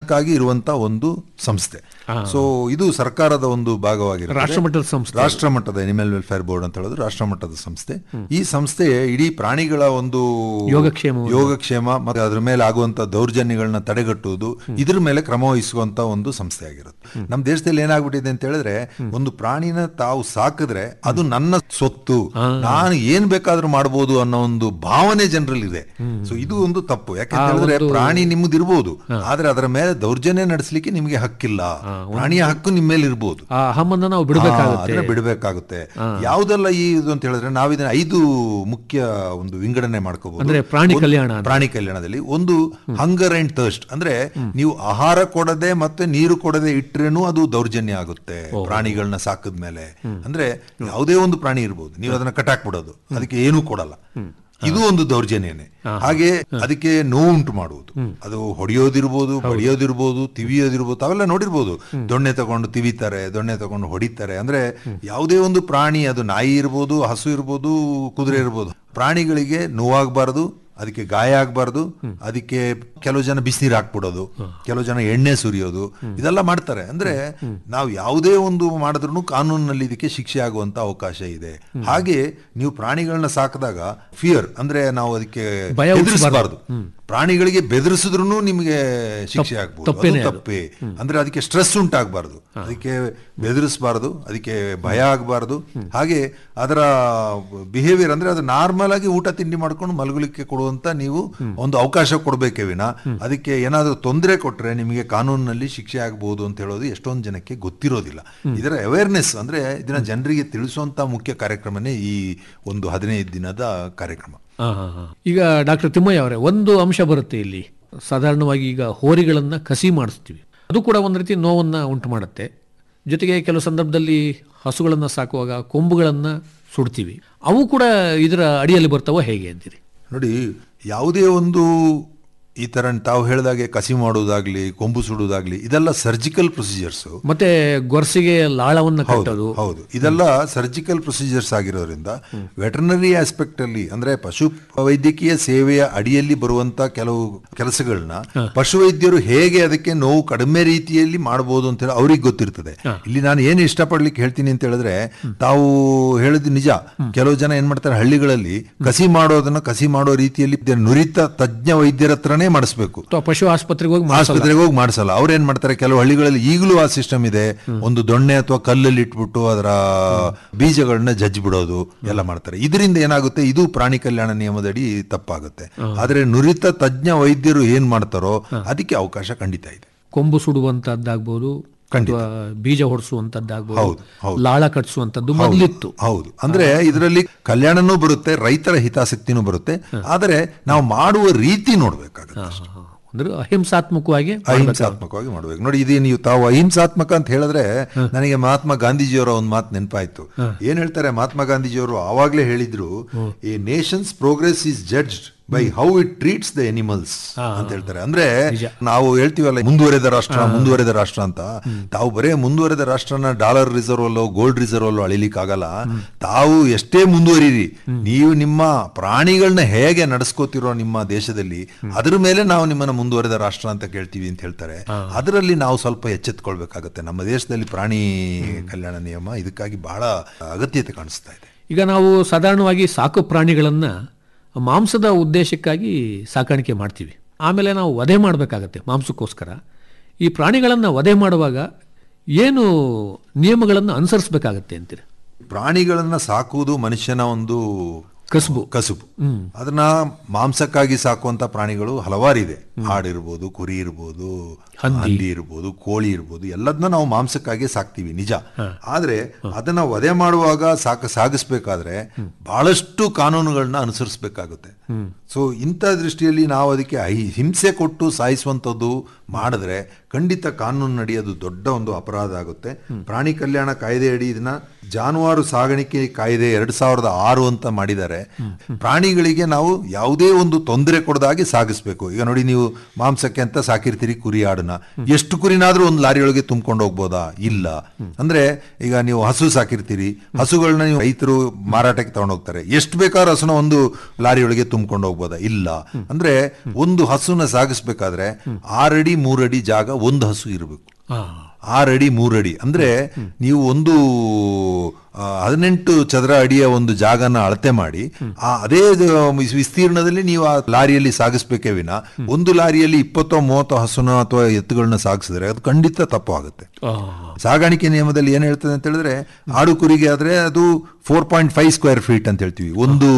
ಕ್ಕಾಗಿ ಇರುವಂತ ಒಂದು ಸಂಸ್ಥೆ ಸೊ ಇದು ಸರ್ಕಾರದ ಒಂದು ಭಾಗವಾಗಿರುತ್ತೆ ರಾಷ್ಟ್ರಮಟ್ಟದ ಸಂಸ್ಥೆ. ರಾಷ್ಟ್ರ ಮಟ್ಟದ ಅನಿಮಲ್ ವೆಲ್ಫೇರ್ ಬೋರ್ಡ್ ಅಂತ ಹೇಳೋದು ರಾಷ್ಟ್ರ ಮಟ್ಟದ ಸಂಸ್ಥೆ ಈ ಸಂಸ್ಥೆ ಇಡೀ ಪ್ರಾಣಿಗಳ ಒಂದು ಯೋಗಕ್ಷೇಮವನ್ನು- ಯೋಗಕ್ಷೇಮ ಮತ್ತೆ ಅದ್ರ ಮೇಲೆ ಆಗುವಂತ ದೌರ್ಜನ್ಯಗಳನ್ನ ತಡೆಗಟ್ಟುವುದು ಇದ್ರ ಮೇಲೆ ಕ್ರಮ ವಹಿಸುವಂತ ಒಂದು ಸಂಸ್ಥೆ ಆಗಿರುತ್ತೆ ನಮ್ಮ ದೇಶದಲ್ಲಿ ಏನಾಗ್ಬಿಟ್ಟಿದೆ ಅಂತ ಹೇಳಿದ್ರೆ ಒಂದು ಪ್ರಾಣಿನ ತಾವು ಸಾಕಿದ್ರೆ ಅದು ನನ್ನ ಸ್ವತ್ತು ನಾನು ಏನ್ ಬೇಕಾದ್ರೂ ಮಾಡಬಹುದು ಅನ್ನೋ ಒಂದು ಭಾವನೆ ಜನರಲ್ಲಿ ಇದೆ ಸೊ ಇದು ಒಂದು ತಪ್ಪು ಯಾಕಂತ ಹೇಳಿದ್ರೆ ಪ್ರಾಣಿ ನಿಮ್ಮದು ಇರ್ಬೋದು ಆದ್ರೆ ಅದರ ಮೇಲೆ ದೌರ್ಜನ್ಯ ನಡೆಸಲಿಕ್ಕೆ ನಿಮಗೆ ಹಕ್ಕಿಲ್ಲ ಪ್ರಾಣಿಯ ಹಕ್ಕು ನಿಮ್ಮ ಮೇಲೆ ಇರ್ಬೋದು ಆ ಅಹಮ್ಮನ್ನ ನಾವು ಹಾ, ಬಿಡಬೇಕಾಗುತ್ತೆ ಅದನ್ನ ಬಿಡಬೇಕಾಗುತ್ತೆ ಯಾವ್ದೆಲ್ಲ ಈ ಇದು ಅಂತ ಹೇಳಿದ್ರೆ ನಾವು ಇದನ್ನ ಐದು ಮುಖ್ಯ ಒಂದು ವಿಂಗಡಣೆ ಮಾಡ್ಕೋಬಹುದು ಅಂದ್ರೆ ಪ್ರಾಣಿ ಒಂದು- ಕಲ್ಯಾಣ ಅಂತ. ಪ್ರಾಣಿ ಕಲ್ಯಾಣದಲ್ಲಿ ಒಂದು ಹಂಗರ್ ಅಂಡ್ ಥರ್ಸ್ಟ್ ಅಂದ್ರೆ ನೀವು ಆಹಾರ ಕೊಡದೆ ಮತ್ತೆ ನೀರು ಕೊಡದೆ ಇಟ್ರೇನು ಅದು ದೌರ್ಜನ್ಯ ಆಗುತ್ತೆ ಪ್ರಾಣಿಗಳನ್ನ ಸಾಕಿದ್ಮೇಲೆ ಅಂದ್ರೆ ಯಾವುದೇ ಒಂದು ಪ್ರಾಣಿ ಇರ್ಬೋದು ನೀವು ಅದನ್ನ ಕಟ್ಟಾಕ್ಬಿಡೋದು ಅದಕ್ಕೆ ಏನೂ ಕೊಡಲ್ಲ ಇದು ಒಂದು ದೌರ್ಜನ್ಯನೇ ಹಾಗೆ ಅದಕ್ಕೆ ನೋವುಂಟು ಮಾಡುವುದು ಅದು ಹೊಡೆಯೋದಿರ್ಬೋದು ಬಡಿಯೋದಿರ್ಬೋದು ತಿವಿಯೋದಿರ್ಬೋದು ಅವೆಲ್ಲ ನೋಡಿರ್ಬೋದು ದೊಣ್ಣೆ ತಗೊಂಡು ತಿವಿತಾರೆ ದೊಣ್ಣೆ ತಗೊಂಡು ಹೊಡಿತಾರೆ ಅಂದ್ರೆ ಯಾವುದೇ ಒಂದು ಪ್ರಾಣಿ ಅದು ನಾಯಿ ಇರ್ಬೋದು ಹಸು ಇರ್ಬೋದು ಕುದುರೆ ಇರ್ಬೋದು ಪ್ರಾಣಿಗಳಿಗೆ ನೋವಾಗಬಾರದು ಅದಕ್ಕೆ ಗಾಯ ಆಗಬಾರ್ದು ಅದಕ್ಕೆ ಕೆಲವು ಜನ ಬಿಸಿನೀರು ಹಾಕ್ಬಿಡೋದು ಕೆಲವು ಜನ ಎಣ್ಣೆ ಸುರಿಯೋದು ಇದೆಲ್ಲ ಮಾಡ್ತಾರೆ ಅಂದ್ರೆ ನಾವು ಯಾವುದೇ ಒಂದು ಮಾಡಿದ್ರು ಕಾನೂನಿನಲ್ಲಿ ಇದಕ್ಕೆ ಶಿಕ್ಷೆ ಆಗುವಂತ ಅವಕಾಶ ಇದೆ ಹಾಗೆ ನೀವು ಪ್ರಾಣಿಗಳನ್ನ ಸಾಕಿದಾಗ ಫಿಯರ್ ಅಂದ್ರೆ ನಾವು ಅದಕ್ಕೆ ಭಯ ಹೆದರಿಸಬಾರ್ದು ಪ್ರಾಣಿಗಳಿಗೆ ಬೆದರಿಸಿದ್ರು ನಿಮಗೆ ಶಿಕ್ಷೆ ಆಗ್ಬೋದು ತಪ್ಪೇನೆ ಅದು ಅದು. ತಪ್ಪೇ ಅಂದ್ರೆ ಅದಕ್ಕೆ ಸ್ಟ್ರೆಸ್ ಉಂಟಾಗಬಾರ್ದು ಅದಕ್ಕೆ ಬೆದರಿಸಬಾರ್ದು ಅದಕ್ಕೆ ಭಯ ಆಗಬಾರ್ದು ಹಾಗೆ ಅದರ ಬಿಹೇವಿಯರ್ ಅಂದ್ರೆ ಅದು ನಾರ್ಮಲ್ ಆಗಿ ಊಟ ತಿಂಡಿ ಮಾಡ್ಕೊಂಡು ಮಲಗಲಿಕ್ಕೆ ಕೊಡುವಂತ ನೀವು ಒಂದು ಅವಕಾಶ ಕೊಡಬೇಕೇ ವಿನ ಅದಕ್ಕೆ ಏನಾದರೂ ತೊಂದರೆ ಕೊಟ್ರೆ ನಿಮಗೆ ಕಾನೂನಿನಲ್ಲಿ ಶಿಕ್ಷೆ ಆಗಬಹುದು ಅಂತ ಹೇಳೋದು ಎಷ್ಟೊಂದು ಜನಕ್ಕೆ ಗೊತ್ತಿರೋದಿಲ್ಲ ಇದರ ಅವೇರ್ನೆಸ್ ಅಂದ್ರೆ ಇದನ್ನ ಜನರಿಗೆ ತಿಳಿಸುವಂತ ಮುಖ್ಯ ಕಾರ್ಯಕ್ರಮನೇ ಈ ಒಂದು ಹದಿನೈದು ದಿನದ ಕಾರ್ಯಕ್ರಮ ಹಾ, ಹಾ, ಹಾ. ಈಗ ಡಾಕ್ಟರ್ ತಿಮ್ಮಯ್ಯ ಅವರೇ ಒಂದು ಅಂಶ ಬರುತ್ತೆ ಇಲ್ಲಿ ಸಾಧಾರಣವಾಗಿ ಈಗ ಹೋರಿಗಳನ್ನ ಕಸಿ ಮಾಡಿಸ್ತೀವಿ ಅದು ಕೂಡ ಒಂದು ರೀತಿ ನೋವನ್ನ ಉಂಟು ಮಾಡುತ್ತೆ ಜೊತೆಗೆ ಕೆಲವು ಸಂದರ್ಭದಲ್ಲಿ ಹಸುಗಳನ್ನ ಸಾಕುವಾಗ ಕೊಂಬುಗಳನ್ನ ಸುಡ್ತೀವಿ ಅವು ಕೂಡ ಇದರ ಅಡಿಯಲ್ಲಿ ಬರ್ತಾವ ಹೇಗೆ ಅಂತೀರಿ ನೋಡಿ ಯಾವುದೇ ಒಂದು ಈ ತರ ತಾವು ಹೇಳಿದಾಗೆ ಕಸಿ ಮಾಡುವುದಾಗ್ಲಿ ಕೊಂಬು ಸುಡುವುದಾಗ್ಲಿ ಇದೆಲ್ಲ ಸರ್ಜಿಕಲ್ ಪ್ರೊಸೀಜರ್ಸ್ ಮತ್ತೆ ಗೊರಸಿಗೆ ಲಾಳವನ್ನ ಕಟ್ಟೋದು ಹೌದು ಇದೆಲ್ಲ ಸರ್ಜಿಕಲ್ ಪ್ರೊಸೀಜರ್ಸ್ ಆಗಿರೋದ್ರಿಂದ ವೆಟರ್ನರಿ ಆಸ್ಪೆಕ್ಟ್ ಅಲ್ಲಿ ಅಂದ್ರೆ ಪಶು ವೈದ್ಯಕೀಯ ಸೇವೆಯ ಅಡಿಯಲ್ಲಿ ಬರುವಂತ ಕೆಲವು ಕೆಲಸಗಳನ್ನ ಪಶುವೈದ್ಯರು ಹೇಗೆ ಅದಕ್ಕೆ ನೋವು ಕಡಿಮೆ ರೀತಿಯಲ್ಲಿ ಮಾಡಬಹುದು ಅಂತ ಹೇಳಿ ಅವ್ರಿಗೆ ಗೊತ್ತಿರ್ತದೆ ಇಲ್ಲಿ ನಾನು ಏನು ಇಷ್ಟಪಡ್ಲಿಕ್ಕೆ ಹೇಳ್ತೀನಿ ಅಂತ ಹೇಳಿದ್ರೆ ತಾವು ಹೇಳಿದ್ ನಿಜ ಕೆಲವು ಜನ ಏನ್ ಮಾಡ್ತಾರೆ ಹಳ್ಳಿಗಳಲ್ಲಿ ಕಸಿ ಮಾಡೋದನ್ನ ಕಸಿ ಮಾಡೋ ರೀತಿಯಲ್ಲಿ ನುರಿತ ತಜ್ಞ ವೈದ್ಯರ ಹತ್ರನೇ ಮಾಡಿಸ್ಬೇಕು ಅಥವಾ ಪಶು ಆಸ್ಪತ್ರೆಗೆ ಹೋಗಿ ಮಾಡಿಸಲ್ಲ ಆಸ್ಪತ್ರೆಗೆ ಹೋಗಿ ಮಾಡಿಸಲ್ಲ ಅವ್ರು ಏನ್ ಮಾಡ್ತಾರೆ ಕೆಲವು ಹಳ್ಳಿಗಳಲ್ಲಿ ಈಗಲೂ ಆ ಸಿಸ್ಟಮ್ ಇದೆ ಒಂದು ದೊಣ್ಣೆ ಅಥವಾ ಕಲ್ಲಲ್ಲಿ ಇಟ್ಬಿಟ್ಟು ಅದರ ಬೀಜಗಳನ್ನ ಜಜ್ಜಿ ಬಿಡೋದು ಎಲ್ಲ ಮಾಡ್ತಾರೆ ಇದರಿಂದ ಏನಾಗುತ್ತೆ ಇದು ಪ್ರಾಣಿ ಕಲ್ಯಾಣ ನಿಯಮದಡಿ ತಪ್ಪಾಗುತ್ತೆ ಆದ್ರೆ ನುರಿತ ತಜ್ಞ ವೈದ್ಯರು ಏನ್ ಮಾಡ್ತಾರೋ ಅದಕ್ಕೆ ಅವಕಾಶ ಖಂಡಿತ ಇದೆ ಕೊಂಬು ಸುಡುವಂತದ್ದಾಗ್ಬೋದು ಖಂಡಿತ. ಅಥವಾ ಬೀಜ ಹೊಡಿಸುವಂತದ್ದಾಗ್ಬೋದು ಹೌದು, ಹೌದು. ಲಾಳ ಕಟ್ಸುವಂತದ್ದು ಮೊದಲಿತ್ತು ಹೌದು ಅಂದ್ರೆ ಇದರಲ್ಲಿ ಕಲ್ಯಾಣನೂ ಬರುತ್ತೆ ರೈತರ ಹಿತಾಸಕ್ತಿನೂ ಬರುತ್ತೆ ಆದರೆ ನಾವು ಮಾಡುವ ರೀತಿ ನೋಡ್ಬೇಕಾಗುತ್ತೆ ಅಷ್ಟೇ. ಅಂದ್ರೆ ಅಹಿಂಸಾತ್ಮಕವಾಗಿ ಅಹಿಂಸಾತ್ಮಕವಾಗಿ ಮಾಡ್ಬೇಕು ನೋಡಿ ಇದು ನೀವು ತಾವು ಅಹಿಂಸಾತ್ಮಕ ಅಂತ ಹೇಳಿದ್ರೆ ನನಗೆ ಮಹಾತ್ಮ ಗಾಂಧೀಜಿಯವರ ಒಂದು ಮಾತು ನೆನಪಾಯ್ತು ಏನ್ ಹೇಳ್ತಾರೆ ಮಹಾತ್ಮ ಗಾಂಧೀಜಿಯವರು ಆವಾಗ್ಲೇ ಹೇಳಿದ್ರು ಈ nations progress is judged by how it treats the animals ಅಂತ ಹೇಳ್ತಾರೆ ಅಂದ್ರೆ ನಾವು ಹೇಳ್ತೀವಲ್ಲ ಮುಂದುವರೆದ ರಾಷ್ಟ್ರ ಮುಂದುವರೆದ ರಾಷ್ಟ್ರ ಅಂತ ತಾವು ಬರೇ ಮುಂದುವರೆದ ರಾಷ್ಟ್ರನ ಡಾಲರ್ ರಿಸರ್ವ್ ಅಲ್ಲೋ ಗೋಲ್ಡ್ ರಿಸರ್ವ್ ಅಲ್ಲೋ ಅಳಿಲಿಕ್ಕಾಗಲ್ಲ ತಾವು ಎಷ್ಟೇ ಮುಂದುವರಿರಿ ನೀವು ನಿಮ್ಮ ಪ್ರಾಣಿಗಳನ್ನ ಹೇಗೆ ನಡೆಸ್ಕೋತಿರೋ ನಿಮ್ಮ ದೇಶದಲ್ಲಿ ಅದ್ರ ಮೇಲೆ ನಾವು ನಿಮ್ಮನ್ನ ಮುಂದುವರೆದ ರಾಷ್ಟ್ರ ಅಂತ ಕೇಳ್ತೀವಿ ಅಂತ ಹೇಳ್ತಾರೆ ಅದರಲ್ಲಿ ನಾವು ಸ್ವಲ್ಪ ಎಚ್ಚೆತ್ಕೊಳ್ಬೇಕಾಗತ್ತೆ ನಮ್ಮ ದೇಶದಲ್ಲಿ ಪ್ರಾಣಿ ಕಲ್ಯಾಣ ನಿಯಮ ಇದಕ್ಕಾಗಿ ಬಹಳ ಅಗತ್ಯತೆ ಕಾಣಿಸ್ತಾ ಇದೆ ಈಗ ನಾವು ಸಾಧಾರಣವಾಗಿ ಸಾಕು ಪ್ರಾಣಿಗಳನ್ನ ಮಾಂಸದ ಉದ್ದೇಶಕ್ಕಾಗಿ ಸಾಕಾಣಿಕೆ ಮಾಡ್ತೀವಿ ಆಮೇಲೆ ನಾವು ವಧೆ ಮಾಡಬೇಕಾಗತ್ತೆ ಮಾಂಸಕ್ಕೋಸ್ಕರ ಈ ಪ್ರಾಣಿಗಳನ್ನು ವಧೆ ಮಾಡುವಾಗ ಏನು ನಿಯಮಗಳನ್ನು ಅನುಸರಿಸಬೇಕಾಗತ್ತೆ ಅಂತೀರಿ ಪ್ರಾಣಿಗಳನ್ನ ಸಾಕುವುದು ಮನುಷ್ಯನ ಒಂದು ಕಸುಬು ಕಸುಬು ಅದನ್ನ ಮಾಂಸಕ್ಕಾಗಿ ಸಾಕುವಂತ ಪ್ರಾಣಿಗಳು ಹಲವಾರಿದೆ ಹಾಡಿರ್ಬೋದು ಕುರಿ ಇರ್ಬೋದು ಹಂದಿ ಇರ್ಬೋದು ಕೋಳಿ ಇರ್ಬೋದು ಎಲ್ಲದನ್ನ ನಾವು ಮಾಂಸಕ್ಕಾಗಿ ಸಾಕ್ತಿವಿ ನಿಜ ಆದ್ರೆ ಅದನ್ನ ವಧೆ ಮಾಡುವಾಗ ಸಾಕ ಸಾಗಿಸ್ಬೇಕಾದ್ರೆ ಬಹಳಷ್ಟು ಕಾನೂನುಗಳನ್ನ ಅನುಸರಿಸಬೇಕಾಗುತ್ತೆ ಸೊ ಇಂಥ ದೃಷ್ಟಿಯಲ್ಲಿ ನಾವು ಅದಕ್ಕೆ ಐ- ಹಿಂಸೆ ಕೊಟ್ಟು ಸಾಯಿಸುವಂಥದ್ದು ಮಾಡಿದ್ರೆ ಖಂಡಿತ ಕಾನೂನು ನಡೆಯೋದು ದೊಡ್ಡ ಒಂದು ಅಪರಾಧ ಆಗುತ್ತೆ ಪ್ರಾಣಿ ಕಲ್ಯಾಣ ಕಾಯ್ದೆ ಅಡಿ ಇದನ್ನ ಜಾನುವಾರು ಸಾಗಾಣಿಕೆ ಕಾಯ್ದೆ ಎರಡ್ ಸಾವಿರದ ಆರು ಅಂತ ಮಾಡಿದ್ದಾರೆ ಪ್ರಾಣಿಗಳಿಗೆ ನಾವು ಯಾವುದೇ ಒಂದು ತೊಂದರೆ ಕೊಡದಾಗಿ ಸಾಗಿಸ್ಬೇಕು ಈಗ ನೋಡಿ ನೀವು ಮಾಂಸಕ್ಕೆ ಅಂತ ಸಾಕಿರ್ತೀರಿ ಕುರಿ ಆಡನ್ನ ಎಷ್ಟು ಕುರಿನಾದ್ರೂ ಒಂದು ಲಾರಿಯೊಳಗೆ ತುಂಬ್ಕೊಂಡು ಹೋಗ್ಬೋದಾ ಇಲ್ಲ ಅಂದ್ರೆ ಈಗ ನೀವು ಹಸು ಸಾಕಿರ್ತೀರಿ ಹಸುಗಳನ್ನ ನೀವು ರೈತರು ಮಾರಾಟಕ್ಕೆ ತಗೊಂಡೋಗ್ತಾರೆ ಎಷ್ಟು ಬೇಕಾದ್ರೂ ಹಸುನ ಒಂದು ಲಾರಿಯೊಳಗೆ ತುಂಬ ತುಂಬ್ಕೊಂಡು ಹೋಗ್ಬೋದಾ ಇಲ್ಲ ಅಂದ್ರೆ ಒಂದು ಹಸುನ ಸಾಗಿಸ್ಬೇಕಾದ್ರೆ ಆರಡಿ ಮೂರಡಿ ಜಾಗ ಒಂದು ಹಸು ಇರಬೇಕು ಆ, ಆರಡಿ ಮೂರಡಿ ಅಂದ್ರೆ ನೀವು ಒಂದು ಆ, ಹದಿನೆಂಟು ಚದರ ಅಡಿಯ ಒಂದು ಜಾಗನ ಅಳತೆ ಮಾಡಿ ಆ ಅದೇ ದ- ವಿಸ್ತೀರ್ಣದಲ್ಲಿ ನೀವು ಆ ಲಾರಿಯಲ್ಲಿ ಸಾಗಿಸ್ಬೇಕೇ ವಿನ ಒಂದು ಲಾರಿಯಲ್ಲಿ ಇಪ್ಪತ್ತೋ ಮೂವತ್ತೋ ಹಸುನ ಅಥವಾ ಎತ್ತುಗಳನ್ನ ಸಾಗಿಸಿದ್ರೆ ಅದು ಖಂಡಿತ ತಪ್ಪು ಆಗುತ್ತೆ ಆ, ಸಾಗಾಣಿಕೆ ನಿಯಮದಲ್ಲಿ ಏನ್ ಹೇಳ್ತದೆ ಅಂತ ಹೇಳಿದ್ರೆ ಆಡು ಕುರಿಗೆ ಆದ್ರೆ ಅದು four point five square feet ಅಂತ ಹೇಳ್ತೀವಿ ಒಂದು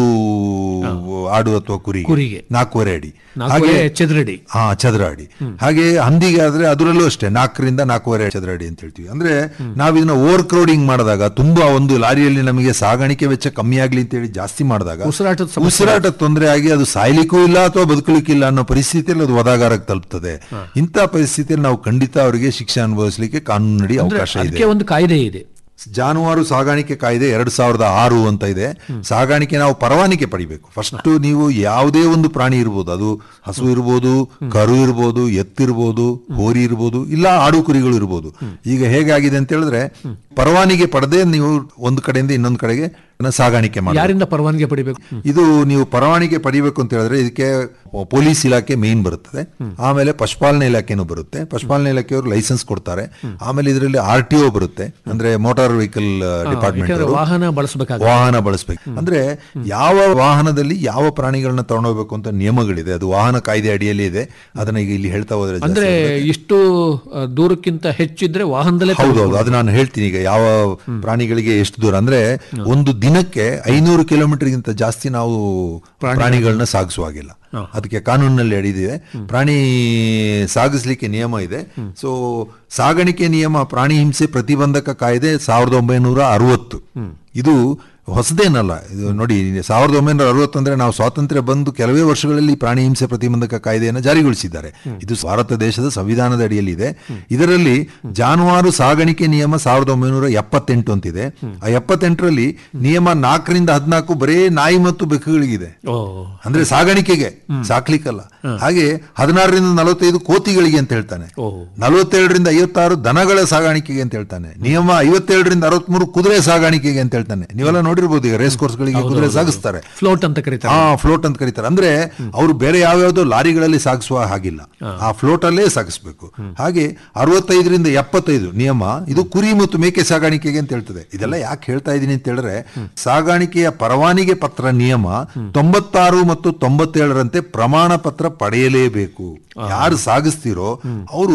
ಆಡು ಅಥವಾ ಕುರಿ ಕುರಿಗೆ. ನಾಲ್ಕೂವರೆ ಅಡಿ ನಾಲ್ಕೂವರೆ ಚದರಡಿ ಹಾ ಚದರ ಅಡಿ ಹಾಗೆ ಹಂದಿಗೆ ಆದ್ರೆ ಅದರಲ್ಲೂ ಅಷ್ಟೇ ನಾಲ್ಕರಿಂದ ನಾಲ್ಕೂವರೆ ಚದರ ಅಡಿ ಅಂತ ಹೇಳ್ತೀವಿ ಅಂದ್ರೆ ನಾವು ಇದನ್ನ ಓವರ್ ಕ್ರೌಡಿಂಗ್ ಮಾಡಿದಾಗ ತುಂಬಾ ಒಂದು ಲಾರಿಯಲ್ಲಿ ನಮಗೆ ಸಾಗಾಣಿಕೆ ವೆಚ್ಚ ಕಮ್ಮಿ ಆಗ್ಲಿ ಅಂತ ಹೇಳಿ ಜಾಸ್ತಿ ಮಾಡಿದಾಗ ಉಸಿರಾಟದ ಸಮಸ್ಯೆ ಉಸಿರಾಟ ತೊಂದರೆ ಆಗಿ ಅದು ಸಾಯ್ಲಿಕ್ಕೂ ಇಲ್ಲ ಅಥವಾ ಬದುಕಲಿಕ್ಕಿಲ್ಲ ಅನ್ನೋ ಪರಿಸ್ಥಿತಿಯಲ್ಲಿ ಅದು ಒದಾಗಾರಕ್ಕೆ ತಲುಪ್ತದೆ ಇಂಥ ಪರಿಸ್ಥಿತಿಯಲ್ಲಿ ನಾವು ಖಂಡಿತ ಅವರಿಗೆ ಶಿಕ್ಷೆ ಅನುಭವಿಸಲಿಕ್ಕೆ ಕಾನೂನಡಿ ಅಂದ್ರೆ ಅವಕಾಶ ಇದೆ ಅದಕ್ಕೆ ಒಂದು ಕಾಯ್ದೆ ಇದೆ ಜಾನುವಾರು ಸಾಗಾಣಿಕೆ ಕಾಯ್ದೆ ಎರಡ್ ಸಾವಿರದ ಆರು ಅಂತ ಇದೆ ಸಾಗಾಣಿಕೆ ನಾವು ಪರವಾನಿಗೆ ಪಡಿಬೇಕು ಫಸ್ಟ್ ನೀವು ಯಾವುದೇ ಒಂದು ಪ್ರಾಣಿ ಇರ್ಬೋದು ಅದು ಹಸು ಇರ್ಬೋದು ಕರು ಇರ್ಬೋದು ಎತ್ತಿರ್ಬೋದು ಹೋರಿ ಇರ್ಬೋದು ಇಲ್ಲ ಆಡು ಕುರಿಗಳು ಇರ್ಬೋದು ಈಗ ಹೇಗಾಗಿದೆ ಅಂತ ಹೇಳಿದ್ರೆ ಪರವಾನಿಗೆ ಪಡೆದೇ ನೀವು ಒಂದು ಕಡೆಯಿಂದ ಇನ್ನೊಂದು ಕಡೆಗೆ ಅದನ್ನ ಸಾಗಾಣಿಕೆ ಮಾಡಿ ಯಾರಿಂದ ಪರವಾನಗಿ ಪಡಿಬೇಕು ಇದು ನೀವು ಪರವಾನಿಗೆ ಪಡಿಬೇಕು ಅಂತ ಹೇಳಿದ್ರೆ ಇದಕ್ಕೆ ಪೊಲೀಸ್ ಇಲಾಖೆ ಮೇನ್ ಬರುತ್ತದೆ ಆಮೇಲೆ ಪಶುಪಾಲನೆ ಇಲಾಖೆನೂ ಬರುತ್ತೆ ಪಶುಪಾಲನೆ ಇಲಾಖೆಯವರು ಲೈಸೆನ್ಸ್ ಕೊಡ್ತಾರೆ ಆಮೇಲೆ ಇದರಲ್ಲಿ ಆರ್ ಟಿ ಒ ಬರುತ್ತೆ ಅಂದ್ರೆ ಮೋಟಾರ್ ವೆಹಿಕಲ್ ಡಿಪಾರ್ಟ್ಮೆಂಟ್ ಯಾಕಂದ್ರೆ ವಾಹನ ಬಳಸಬೇಕಾಗ ವಾಹನ ಬಳಸಬೇಕು ಅಂದ್ರೆ ಯಾವ ವಾಹನದಲ್ಲಿ ಯಾವ ಪ್ರಾಣಿಗಳನ್ನ ತಗೊಂಡೋಗ್ಬೇಕು ಅಂತ ನಿಯಮಗಳಿದೆ ಅದು ವಾಹನ ಕಾಯ್ದೆ ಅಡಿಯಲ್ಲಿ ಇದೆ ಅದನ್ನ ಈಗ ಇಲ್ಲಿ ಹೇಳ್ತಾ ಹೋದ್ರೆ ಜಾಸ್ತಿ ಅಂದ್ರೆ ಇಷ್ಟು ಆ, ದೂರಕ್ಕಿಂತ ಹೆಚ್ಚಿದ್ರೆ ವಾಹನದಲ್ಲೇ ಹೌದೌದು ಅದು ನಾನು ಹೇಳ್ತೀನಿ ಈಗ ಯಾವ ಪ್ರಾಣಿಗಳಿಗೆ ಎಷ್ಟು ದೂರ ಅಂದ್ರೆ ಒಂದು ದಿನಕ್ಕೆ ಐನೂರು ಕಿಲೋಮೀಟರ್ಗಿಂತ ಜಾಸ್ತಿ ನಾವು ಪ್ರಾಣಿಗಳನ್ನ ಸಾಗಿಸುವಾಗಿಲ್ಲ ಅದಕ್ಕೆ ಕಾನೂನಿನಲ್ಲಿ ಅಡಿದಿದೆ ಪ್ರಾಣಿ ಸಾಗಿಸ್ಲಿಕ್ಕೆ ನಿಯಮ ಇದೆ ಸೊ ಸಾಗಾಣಿಕೆ ನಿಯಮ ಪ್ರಾಣಿ ಹಿಂಸೆ ಪ್ರತಿಬಂಧಕ ಕಾಯ್ದೆ ಸಾವಿರದ ಒಂಬೈನೂರ ಅರವತ್ತು ಇದು ಹೊಸದೇನಲ್ಲ ಇದು ನೋಡಿ ಸಾವಿರದ ಒಂಬೈನೂರ ಅರವತ್ತು ಅಂದ್ರೆ ನಾವು ಸ್ವಾತಂತ್ರ್ಯ ಬಂದು ಕೆಲವೇ ವರ್ಷಗಳಲ್ಲಿ ಪ್ರಾಣಿ ಹಿಂಸೆ ಪ್ರತಿಬಂಧಕ ಕಾಯ್ದೆಯನ್ನು ಜಾರಿಗೊಳಿಸಿದ್ದಾರೆ ಇದು ಭಾರತ ದೇಶದ ಸಂವಿಧಾನದ ಅಡಿಯಲ್ಲಿ ಇದೆ ಇದರಲ್ಲಿ ಜಾನುವಾರು ಸಾಗಾಣಿಕೆ ನಿಯಮ ಸಾವಿರದ ಒಂಬೈನೂರ ಎಪ್ಪತ್ತೆಂಟು ಅಂತಿದೆ ಆ ಎಪ್ಪತ್ತೆಂಟರಲ್ಲಿ ನಿಯಮ ನಾಲ್ಕರಿಂದ ಹದಿನಾಲ್ಕು ಬರೇ ನಾಯಿ ಮತ್ತು ಬೆಕ್ಕುಗಳಿಗಿದೆ ಓ ಅಂದ್ರೆ ಸಾಗಾಣಿಕೆಗೆ ಸಾಕ್ಲಿಕ್ಕಲ್ಲ ಹಾಗೆ ಹದಿನಾರರಿಂದ ನಲವತ್ತೈದು ಕೋತಿಗಳಿಗೆ ಅಂತ ಹೇಳ್ತಾನೆ ಓ ನಲವತ್ತೇಳರಿಂದ ಐವತ್ತಾರು ದನಗಳ ಸಾಗಾಣಿಕೆಗೆ ಅಂತ ಹೇಳ್ತಾನೆ ನಿಯಮ ಐವತ್ತೇಳರಿಂದ ಅರವತ್ಮೂರು ಕುದುರೆ ಸಾಗಾಣಿಕೆಗೆ ಅಂತ ಹೇಳ್ತಾನೆ ನೀವೆಲ್ಲ ನೋಡಿರ್ಬೋದು ಈಗ ರೇಸ್ ಕೋರ್ಸ್ಗಳಿಗೆ ಕುದುರೆ ಸಾಗಿಸ್ತಾರೆ ಫ್ಲೋಟ್ ಅಂತ ಕರೀತಾರೆ ಆ ಫ್ಲೋಟ್ ಅಂತ ಕರೀತಾರೆ ಅಂದ್ರೆ ಅವರು ಬೇರೆ ಯಾವ್ಯಾವ್ದೋ ಲಾರಿಗಳಲ್ಲಿ ಸಾಗಿಸುವ ಹಾಗಿಲ್ಲ ಆ ಫ್ಲೋಟ್ ಅಲ್ಲೇ ಸಾಗಿಸ್ಬೇಕು ಹಾಗೆ ಅರವತ್ತೈದರಿಂದ ಎಪ್ಪತ್ತೈದು ನಿಯಮ ಇದು ಕುರಿ ಮತ್ತು ಮೇಕೆ ಸಾಗಾಣಿಕೆಗೆ ಅಂತ ಹೇಳ್ತದೆ ಇದೆಲ್ಲ ಯಾಕೆ ಹೇಳ್ತಾ ಇದ್ದೀನಿ ಅಂತ ಹೇಳಿದ್ರೆ ಸಾಗಾಣಿಕೆಯ ಪರವಾನಿಗೆ ಪತ್ರ ನಿಯಮ ತೊಂಬತ್ತಾರು ಮತ್ತು ತೊಂಬತ್ತೇಳರಂತೆ ಪ್ರಮಾಣ ಪತ್ರ ಪಡೆಯಲೇಬೇಕು ಯಾರು ಸಾಗಿಸ್ತೀರೋ ಅವರು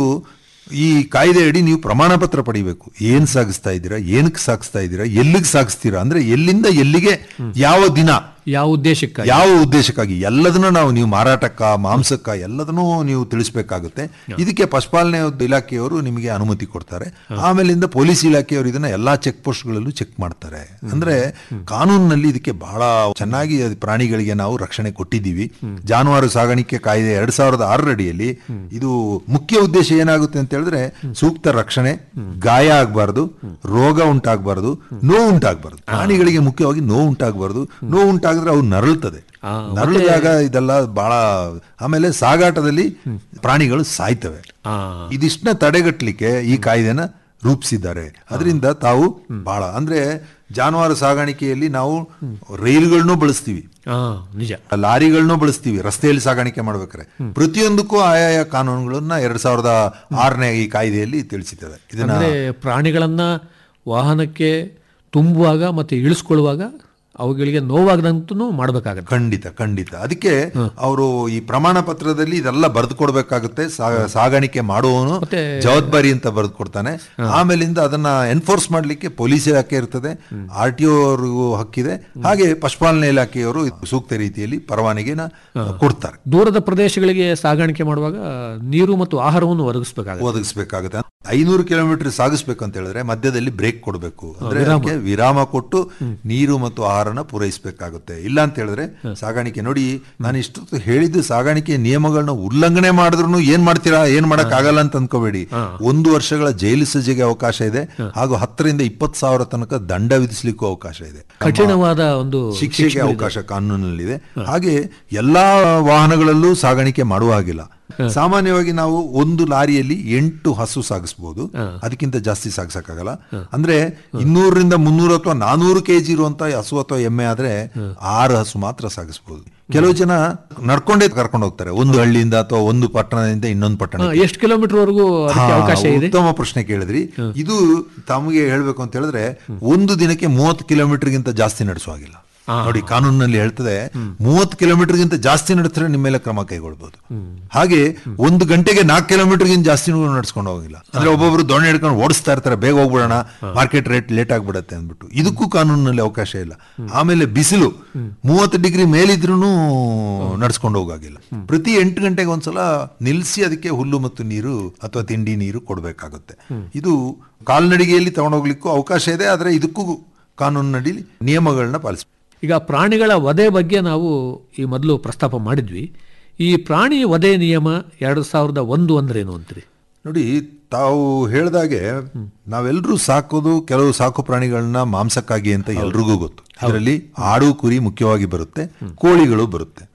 ಈ ಕಾಯ್ದೆ ಅಡಿ ನೀವು ಪ್ರಮಾಣ ಪತ್ರ ಪಡಿಬೇಕು ಏನ್ ಸಾಗಿಸ್ತಾ ಇದ್ದೀರಾ ಏನಕ್ಕೆ ಸಾಗಿಸ್ತಾ ಇದ್ದೀರಾ ಎಲ್ಲಿಗೆ ಸಾಗಿಸ್ತೀರಾ ಅಂದ್ರೆ ಎಲ್ಲಿಂದ ಎಲ್ಲಿಗೆ ಯಾವ ದಿನ ಯಾವ ಉದ್ದೇಶಕ್ಕಾಗಿ ಯಾವ ಉದ್ದೇಶಕ್ಕಾಗಿ ಎಲ್ಲದನ್ನು ನಾವು ನೀವು ಮಾರಾಟಕ್ಕ ಮಾಂಸಕ್ಕ ಎಲ್ಲದನ್ನೂ ನೀವು ತಿಳಿಸ್ಬೇಕಾಗುತ್ತೆ ಇದಕ್ಕೆ ಪಶುಪಾಲನೆ ಇಲಾಖೆಯವರು ನಿಮಗೆ ಅನುಮತಿ ಕೊಡ್ತಾರೆ ಆಮೇಲಿಂದ ಪೊಲೀಸ್ ಇಲಾಖೆಯವರು ಇದನ್ನ ಎಲ್ಲಾ ಚೆಕ್ ಪೋಸ್ಟ್ಗಳಲ್ಲೂ ಚೆಕ್ ಮಾಡ್ತಾರೆ ಅಂದ್ರೆ ಕಾನೂನಿನಲ್ಲಿ ಇದಕ್ಕೆ ಬಹಳ ಚೆನ್ನಾಗಿ ಅದು ಪ್ರಾಣಿಗಳಿಗೆ ನಾವು ರಕ್ಷಣೆ ಕೊಟ್ಟಿದ್ದೀವಿ ಜಾನುವಾರು ಸಾಗಾಣಿಕೆ ಕಾಯ್ದೆ ಎರಡ್ ಸಾವಿರದ ಆರರ ಅಡಿಯಲ್ಲಿ ಇದು ಮುಖ್ಯ ಉದ್ದೇಶ ಏನಾಗುತ್ತೆ ಅಂತ ಹೇಳಿದ್ರೆ ಸೂಕ್ತ ರಕ್ಷಣೆ ಗಾಯ ಆಗಬಾರ್ದು ರೋಗ ಉಂಟಾಗಬಾರ್ದು ನೋವು ಉಂಟಾಗಬಾರ್ದು ಪ್ರಾಣಿಗಳಿಗೆ ಮುಖ್ಯವಾಗಿ ನೋವು ಉಂಟಾಗಬಾರ್ದು ನೋವು ಉಂಟಾಗಿದ್ರೆ ಅವು ನರಳುತ್ತದೆ ಆ, ನರಳಿದಾಗ ಇದೆಲ್ಲ ಬಹಳ ಆಮೇಲೆ ಸಾಗಾಟದಲ್ಲಿ ಪ್ರಾಣಿಗಳು ಸಾಯ್ತವೆ ಆ, ಇದಿಷ್ಟನ್ನ ತಡೆಗಟ್ಟಲಿಕ್ಕೆ ಈ ಕಾಯ್ದೆನ ರೂಪಿಸಿದ್ದಾರೆ ಅದರಿಂದ ತಾವು ಬಹಳ ಅಂದ್ರೆ ಜಾನುವಾರು ಸಾಗಾಣಿಕೆಯಲ್ಲಿ ನಾವು ರೈಲುಗಳನ್ನೂ ಬಳಸ್ತೀವಿ ಆ, ನಿಜ ಲಾರಿಗಳನ್ನೂ ಬಳಸ್ತೀವಿ ರಸ್ತೆಯಲ್ಲಿ ಸಾಗಾಣಿಕೆ ಮಾಡ್ಬೇಕಾದ್ರೆ ಪ್ರತಿಯೊಂದಕ್ಕೂ ಆಯಾಯ ಕಾನೂನುಗಳನ್ನ ಎರಡ್ ಸಾವಿರದ ಆರನೇ ಈ ಕಾಯ್ದೆಯಲ್ಲಿ ತಿಳಿಸಿದ್ದಾರೆ ಇದನ್ನ ಅಂದ್ರೆ ಪ್ರಾಣಿಗಳನ್ನ ವಾಹನಕ್ಕೆ ತುಂಬುವಾಗ ಮತ್ತೆ ಇಳಿಸ್ಕೊಳ್ಳುವಾಗ ಅವುಗಳಿಗೆ ನೋವಾಗದಂತೂ ಮಾಡಬೇಕಾಗತ್ತೆ ಖಂಡಿತ ಖಂಡಿತ ಅದಕ್ಕೆ ಅವರು ಈ ಪ್ರಮಾಣ ಪತ್ರದಲ್ಲಿ ಇದೆಲ್ಲ ಬರೆದು ಕೊಡ್ಬೇಕಾಗುತ್ತೆ ಸಾ- ಸಾಗಾಣಿಕೆ ಮಾಡುವವನು ಮತ್ತೆ- ಜವಾಬ್ದಾರಿ ಅಂತ ಬರೆದು ಕೊಡ್ತಾನೆ ಆಮೇಲಿಂದ ಅದನ್ನ ಎನ್ಫೋರ್ಸ್ ಮಾಡ್ಲಿಕ್ಕೆ ಪೊಲೀಸ್ ಇಲಾಖೆ ಇರ್ತದೆ ಆರ್ ಟಿ ಅವ್ರಿಗೂ ಹಕ್ಕಿದೆ ಹಾಗೆ ಪಶುಪಾಲನೆ ಇಲಾಖೆಯವರು ಸೂಕ್ತ ರೀತಿಯಲ್ಲಿ ಪರವಾನಗಿನ ಕೊಡ್ತಾರೆ ದೂರದ ಪ್ರದೇಶಗಳಿಗೆ ಸಾಗಾಣಿಕೆ ಮಾಡುವಾಗ ನೀರು ಮತ್ತು ಆಹಾರವನ್ನು ಒದಗಿಸಬೇಕಾಗುತ್ತೆ ಒದಗಿಸ್ಬೇಕಾಗುತ್ತೆ ಐನೂರು ಕಿಲೋಮೀಟರ್ ಸಾಗಿಸ್ಬೇಕು ಅಂತ ಹೇಳಿದ್ರೆ ಮಧ್ಯದಲ್ಲಿ ಬ್ರೇಕ್ ಕೊಡಬೇಕು ಅಂದ್ರೆ ಅದಕ್ಕೆ ವಿರಾಮ ಕೊಟ್ಟು ನೀರು ಮತ್ತು ಆಹಾರನ ಪೂರೈಸಬೇಕಾಗುತ್ತೆ ಇಲ್ಲ ಅಂತ ಹೇಳಿದ್ರೆ ಸಾಗಾಣಿಕೆ ನೋಡಿ ನಾನು ಇಷ್ಟು ಹೇಳಿದ್ದು ಸಾಗಾಣಿಕೆ ನಿಯಮಗಳನ್ನ ಉಲ್ಲಂಘನೆ ಮಾಡಿದ್ರು ಏನ್ ಮಾಡ್ತೀರಾ ಏನ್ ಮಾಡಕ್ ಆಗಲ್ಲ ಅಂತ ಅನ್ಕೋಬೇಡಿ ಒಂದು ವರ್ಷಗಳ ಜೈಲು ಸಜ್ಜೆಗೆ ಅವಕಾಶ ಇದೆ ಹಾಗೂ ಹತ್ತರಿಂದ ಇಪ್ಪತ್ತು ಸಾವಿರ ತನಕ ದಂಡ ವಿಧಿಸ್ಲಿಕ್ಕೂ ಅವಕಾಶ ಇದೆ ಕಠಿಣವಾದ ಒಂದು ಶಿಕ್ಷೆಗೆ ಅವಕಾಶ ಕಾನೂನಿನಲ್ಲಿದೆ ಹಾಗೆ ಎಲ್ಲಾ ವಾಹನಗಳಲ್ಲೂ ಸಾಗಾಣಿಕೆ ಮಾಡುವ ಹಾಗಿಲ್ಲ ಸಾಮಾನ್ಯವಾಗಿ ನಾವು ಒಂದು ಲಾರಿಯಲ್ಲಿ ಎಂಟು ಹಸು ಸಾಗಿಸಬಹುದು ಅದಕ್ಕಿಂತ ಜಾಸ್ತಿ ಸಾಗಿಸಕ್ಕಾಗಲ್ಲ ಅಂದ್ರೆ ಇನ್ನೂರರಿಂದ ಮುನ್ನೂರು ಅಥವಾ ನಾನೂರು ಕೆಜಿ ಇರುವಂತ ಹಸು ಅಥವಾ ಎಮ್ಮೆ ಆದ್ರೆ ಆರು ಹಸು ಮಾತ್ರ ಸಾಗಿಸಬಹುದು ಕೆಲವು ಜನ ನಡ್ಕೊಂಡೇ ಕರ್ಕೊಂಡು ಹೋಗ್ತಾರೆ ಒಂದು ಹಳ್ಳಿಯಿಂದ ಅಥವಾ ಒಂದು ಪಟ್ಟಣದಿಂದ ಇನ್ನೊಂದು ಪಟ್ಟಣ ಎಷ್ಟು ಕಿಲೋಮೀಟರ್ ವರೆಗೂ ಅದಕ್ಕೆ ಹಾ, ಅವಕಾಶ ಇದೆ ಉತ್ತಮ ಪ್ರಶ್ನೆ ಕೇಳಿದ್ರಿ ಇದು ತಮಗೆ ಹೇಳ್ಬೇಕು ಅಂತ ಹೇಳಿದ್ರೆ ಒಂದು ದಿನಕ್ಕೆ ಮೂವತ್ತು ಕಿಲೋಮೀಟರ್ಗಿಂತ ಜಾಸ್ತಿ ನಡೆಸುವ ಹಾಗಿಲ್ಲ ನೋಡಿ ಕಾನೂನಿನಲ್ಲಿ ಹೇಳ್ತದೆ ಮೂವತ್ತು ಕಿಲೋಮೀಟರ್ಗಿಂತ ಜಾಸ್ತಿ ನಡೆಸಿದ್ರೆ ನಿಮ್ಮ ಮೇಲೆ ಕ್ರಮ ಕೈಗೊಳ್ಬಹುದು ಹಾಗೆ ಒಂದು ಗಂಟೆಗೆ ನಾಲ್ಕು ಕಿಲೋಮೀಟರ್ಗಿಂತ ಜಾಸ್ತಿ ನಡ್ಸ್ಕೊಂಡು ಹೋಗಿಲ್ಲ ಅಂದ್ರೆ ಒಬ್ಬೊಬ್ರು ದೊಣ್ಣೆ ಹಿಡ್ಕೊಂಡು ಓಡಿಸ್ತಾ ಇರ್ತಾರೆ ಬೇಗ ಹೋಗ್ಬಿಡೋಣ ಮಾರ್ಕೆಟ್ ರೇಟ್ ಲೇಟ್ ಆಗ್ಬಿಡತ್ತೆ ಅಂದ್ಬಿಟ್ಟು ಇದಕ್ಕೂ ಕಾನೂನಿನಲ್ಲಿ ಅವಕಾಶ ಇಲ್ಲ ಆಮೇಲೆ ಬಿಸಿಲು ಮೂವತ್ತು ಡಿಗ್ರಿ ಮೇಲಿದ್ರೂ ನಡ್ಸ್ಕೊಂಡು ಹೋಗಾಗಿಲ್ಲ ಪ್ರತಿ ಎಂಟು ಗಂಟೆಗೆ ಒಂದ್ಸಲ ನಿಲ್ಲಿಸಿ ಅದಕ್ಕೆ ಹುಲ್ಲು ಮತ್ತು ನೀರು ಅಥವಾ ತಿಂಡಿ ನೀರು ಕೊಡಬೇಕಾಗುತ್ತೆ ಇದು ಕಾಲ್ನಡಿಗೆಯಲ್ಲಿ ತಗೊಂಡೋಗ್ಲಿಕ್ಕೂ ಅವಕಾಶ ಇದೆ ಆದರೆ ಇದಕ್ಕೂ ಕಾನೂನಿನಡಿ ನಿಯಮಗಳನ್ನ ಪಾಲಿಸ ಈಗ ಪ್ರಾಣಿಗಳ ವಧೆ ಬಗ್ಗೆ ನಾವು ಈ ಮೊದಲು ಪ್ರಸ್ತಾಪ ಮಾಡಿದ್ವಿ ಈ ಪ್ರಾಣಿ ವಧೆ ನಿಯಮ ಎರಡು ಸಾವಿರದ ಒಂದು ಅಂದ್ರೇನು ಅಂತೀರಿ ನೋಡಿ ತಾವು ಹೇಳ್ದಾಗೆ ನಾವೆಲ್ಲರೂ ಸಾಕೋದು ಕೆಲವು ಸಾಕು ಪ್ರಾಣಿಗಳನ್ನ ಮಾಂಸಕ್ಕಾಗಿ ಅಂತ ಎಲ್ರಿಗೂ ಗೊತ್ತು ಇದರಲ್ಲಿ ಆಡು ಕುರಿ ಮುಖ್ಯವಾಗಿ ಬರುತ್ತೆ ಕೋಳಿಗಳು ಬರುತ್ತೆ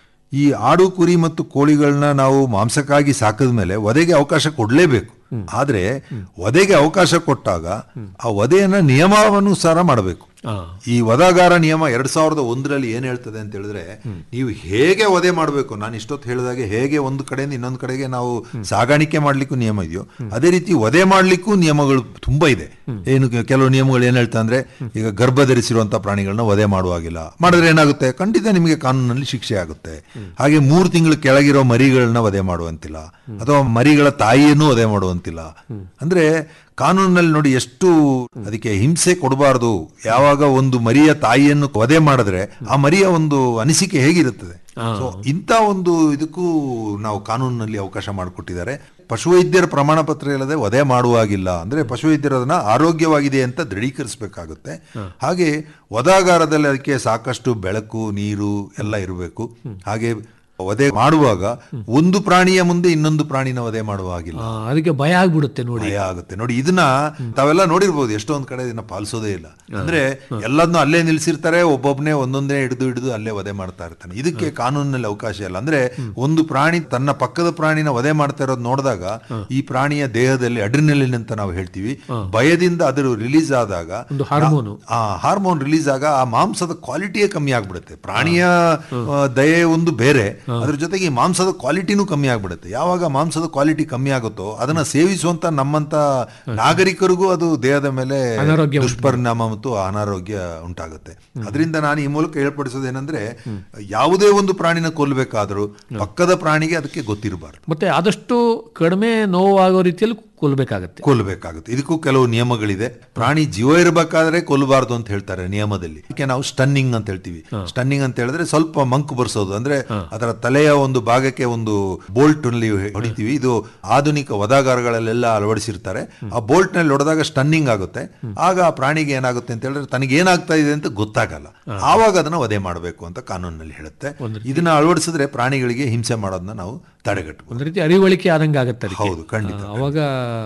ಈ ಆಡು ಕುರಿ ಮತ್ತು ಕೋಳಿಗಳನ್ನ ನಾವು ಮಾಂಸಕ್ಕಾಗಿ ಸಾಕಿದ ಮೇಲೆ ವಧೆಗೆ ಅವಕಾಶ ಕೊಡಲೇಬೇಕು ಆದ್ರೆ ವಧೆಗೆ ಅವಕಾಶ ಕೊಟ್ಟಾಗ ಆ ವಧೆಯನ್ನ ನಿಯಮಾನುಸಾರ ಮಾಡಬೇಕು ಈ ವಧಾಗಾರ ನಿಯಮ ಎರಡ್ ಸಾವಿರದ ಒಂದರಲ್ಲಿ ಏನ್ ಹೇಳ್ತದೆ ಅಂತ ಹೇಳಿದ್ರೆ ನೀವು ಹೇಗೆ ವಧೆ ಮಾಡಬೇಕು ನಾನು ಇಷ್ಟೊತ್ತು ಹೇಳಿದಾಗೆ ಹೇಗೆ ಒಂದು ಕಡೆಯಿಂದ ಇನ್ನೊಂದು ಕಡೆಗೆ ನಾವು ಸಾಗಾಣಿಕೆ ಮಾಡ್ಲಿಕ್ಕೂ ನಿಯಮ ಇದೆಯೋ ಅದೇ ರೀತಿ ವಧೆ ಮಾಡ್ಲಿಕ್ಕೂ ನಿಯಮಗಳು ತುಂಬಾ ಇದೆ ಏನು ಕೆ- ಕೆಲವು ನಿಯಮಗಳು ಏನ್ ಹೇಳ್ತಾ ಅಂದ್ರೆ ಈಗ ಗರ್ಭ ಧರಿಸಿರುವಂತಹ ಪ್ರಾಣಿಗಳನ್ನ ವಧೆ ಮಾಡುವಾಗಿಲ್ಲ ಮಾಡಿದ್ರೆ ಏನಾಗುತ್ತೆ ಖಂಡಿತ ನಿಮಗೆ ಕಾನೂನಲ್ಲಿ ಶಿಕ್ಷೆ ಆಗುತ್ತೆ ಹಾಗೆ ಮೂರು ತಿಂಗಳು ಕೆಳಗಿರೋ ಮರಿಗಳನ್ನ ವಧೆ ಮಾಡುವಂತಿಲ್ಲ ಅಥವಾ ಮರಿಗಳ ತಾಯಿಯನ್ನು ವಧೆ ಮಾಡುವಂತಿಲ್ಲ ಅಂದ್ರೆ ಕಾನೂನಿನಲ್ಲಿ ನೋಡಿ ಎಷ್ಟು ಅದಕ್ಕೆ ಹಿಂಸೆ ಕೊಡಬಾರದು ಯಾವಾಗ ಒಂದು ಮರಿಯ ತಾಯಿಯನ್ನು ವಧೆ ಮಾಡಿದ್ರೆ ಆ ಮರಿಯ ಒಂದು ಅನಿಸಿಕೆ ಹೇಗಿರುತ್ತದೆ ಸೊ ಇಂಥ ಒಂದು ಇದಕ್ಕೂ ನಾವು ಕಾನೂನಿನಲ್ಲಿ ಅವಕಾಶ ಮಾಡಿಕೊಟ್ಟಿದ್ದಾರೆ ಪಶುವೈದ್ಯರ ಪ್ರಮಾಣ ಪತ್ರ ಇಲ್ಲದೆ ವಧೆ ಮಾಡುವಾಗಿಲ್ಲ ಅಂದ್ರೆ ಪಶುವೈದ್ಯರು ಅದನ್ನ ಆರೋಗ್ಯವಾಗಿದೆ ಅಂತ ದೃಢೀಕರಿಸಬೇಕಾಗುತ್ತೆ ಹಾಗೆ ವಧಾಗಾರದಲ್ಲಿ ಅದಕ್ಕೆ ಸಾಕಷ್ಟು ಬೆಳಕು ನೀರು ಎಲ್ಲ ಇರಬೇಕು ಹಾಗೆ ವಧೆ ಮಾಡುವಾಗ ಒಂದು ಪ್ರಾಣಿಯ ಮುಂದೆ ಇನ್ನೊಂದು ಪ್ರಾಣಿನ ವಧೆ ಮಾಡುವ ಹಾಗಿಲ್ಲ ಆ, ಅದಕ್ಕೆ ಭಯ ಆಗ್ಬಿಡುತ್ತೆ ನೋಡಿ ಭಯ ಆಗುತ್ತೆ ನೋಡಿ ಇದನ್ನ ತಾವೆಲ್ಲ ನೋಡಿರ್ಬೋದು ಎಷ್ಟೊಂದ್ ಕಡೆ ಇದನ್ನ ಪಾಲಿಸೋದೇ ಇಲ್ಲ ಅಂದ್ರೆ ಎಲ್ಲದನ್ನೂ ಅಲ್ಲೇ ನಿಲ್ಸಿರ್ತಾರೆ ಒಬ್ಬೊಬ್ನೇ ಒಂದೊಂದೇ ಹಿಡಿದು ಹಿಡಿದು ಅಲ್ಲೇ ವಧೆ ಮಾಡ್ತಾ ಇರ್ತಾನೆ ಇದಕ್ಕೆ ಕಾನೂನಿನಲ್ಲಿ ಅವಕಾಶ ಇಲ್ಲ ಅಂದ್ರೆ ಒಂದು ಪ್ರಾಣಿ ತನ್ನ ಪಕ್ಕದ ಪ್ರಾಣಿನ ವಧೆ ಮಾಡ್ತಾ ಇರೋದು ನೋಡಿದಾಗ ಈ ಪ್ರಾಣಿಯ ದೇಹದಲ್ಲಿ ಅಡ್ರಿನಲಿನ್ ಅಂತ ನಾವು ಹೇಳ್ತೀವಿ ಭಯದಿಂದ ಅದರ ರಿಲೀಸ್ ಆದಾಗ ಒಂದು ಹಾರ್ಮೋನು ಆ ಹಾರ್ಮೋನ್ ರಿಲೀಸ್ ಆಗ ಆ ಮಾಂಸದ ಕ್ವಾಲಿಟಿಯೇ ಕಮ್ಮಿ ಆಗ್ಬಿಡುತ್ತೆ ಪ್ರಾಣಿಯ ಆ, ದಯೆ ಒಂದು ಬೇರೆ ಅದ್ರ ಜೊತೆಗೆ ಈ ಮಾಂಸದ ಕ್ವಾಲಿಟಿನೂ ಕಮ್ಮಿ ಆಗ್ಬಿಡುತ್ತೆ ಯಾವಾಗ ಮಾಂಸದ ಕ್ವಾಲಿಟಿ ಕಮ್ಮಿ ಆಗುತ್ತೋ ಅದನ್ನ ಸೇವಿಸುವಂತ ನಮ್ಮಂತ ನಾಗರಿಕರಿಗೂ ಅದು ದೇಹದ ಮೇಲೆ ಅನಾರೋಗ್ಯ ದುಷ್ಪರಿಣಾಮ ಮತ್ತು ಅನಾರೋಗ್ಯ ಉಂಟಾಗುತ್ತೆ ಅದರಿಂದ ನಾನು ಈ ಮೂಲಕ ಹೇಳ್ಪಡಿಸೋದೇನೆಂದ್ರೆ ಯಾವುದೇ ಒಂದು ಪ್ರಾಣಿನ ಕೊಲ್ಲಬೇಕಾದ್ರೂ ಪಕ್ಕದ ಪ್ರಾಣಿಗೆ ಅದಕ್ಕೆ ಗೊತ್ತಿರಬಾರ್ದು ಮತ್ತೆ ಆದಷ್ಟು ಕಡಿಮೆ ನೋವಾಗೋ ರೀತಿಯಲ್ಲಿ ಕೊಲ್ಬೇಕಾಗತ್ತೆ ಕೊಲ್ಲಬೇಕಾಗುತ್ತೆ ಇದಕ್ಕೂ ಕೆಲವು ನಿಯಮಗಳಿದೆ ಪ್ರಾಣಿ ಜೀವ ಇರಬೇಕಾದ್ರೆ ಕೊಲ್ಲಬಾರ್ದು ಅಂತ ಹೇಳ್ತಾರೆ ನಿಯಮದಲ್ಲಿ ಇದಕ್ಕೆ ನಾವು ಸ್ಟನ್ನಿಂಗ್ ಅಂತ ಹೇಳ್ತೀವಿ ಸ್ಟನ್ನಿಂಗ್ ಅಂತ ಹೇಳಿದ್ರೆ ಸ್ವಲ್ಪ ಮಂಕು ಬರ್ಸೋದು ಅಂದ್ರೆ ಅದರ ತಲೆಯ ಒಂದು ಭಾಗಕ್ಕೆ ಒಂದು ಬೋಲ್ಟ್ ನಲ್ಲಿ ಹೊಡಿತೀವಿ ಇದು ಆಧುನಿಕ ವಧಾಗಾರಗಳಲ್ಲೆಲ್ಲ ಅಳವಡಿಸಿರ್ತಾರೆ ಆ ಬೋಲ್ಟ್ ನಲ್ಲಿ ಹೊಡೆದಾಗ ಸ್ಟನ್ನಿಂಗ್ ಆಗುತ್ತೆ ಆಗ ಆ ಪ್ರಾಣಿಗೆ ಏನಾಗುತ್ತೆ ಅಂತ ಹೇಳಿದ್ರೆ ತನಗೆ ಏನಾಗ್ತಾ ಇದೆ ಅಂತ ಗೊತ್ತಾಗಲ್ಲ ಆವಾಗ ಅದನ್ನ ವಧೆ ಮಾಡಬೇಕು ಅಂತ ಕಾನೂನಿನಲ್ಲಿ ಹೇಳುತ್ತೆ ಇದನ್ನ ಅಳವಡಿಸಿದ್ರೆ ಪ್ರಾಣಿಗಳಿಗೆ ಹಿಂಸೆ ಮಾಡೋದನ್ನ ನಾವು ತಡೆಗಟ್ಟಬಹುದು ಒಂದ್ ರೀತಿ ಅರಿವಳಿಕೆ ಆದಂಗೆ ಆಗುತ್ತೆ ಅದಕ್ಕೆ. ಹೌದು ಖಂಡಿತ ಆ, ಅವಾಗ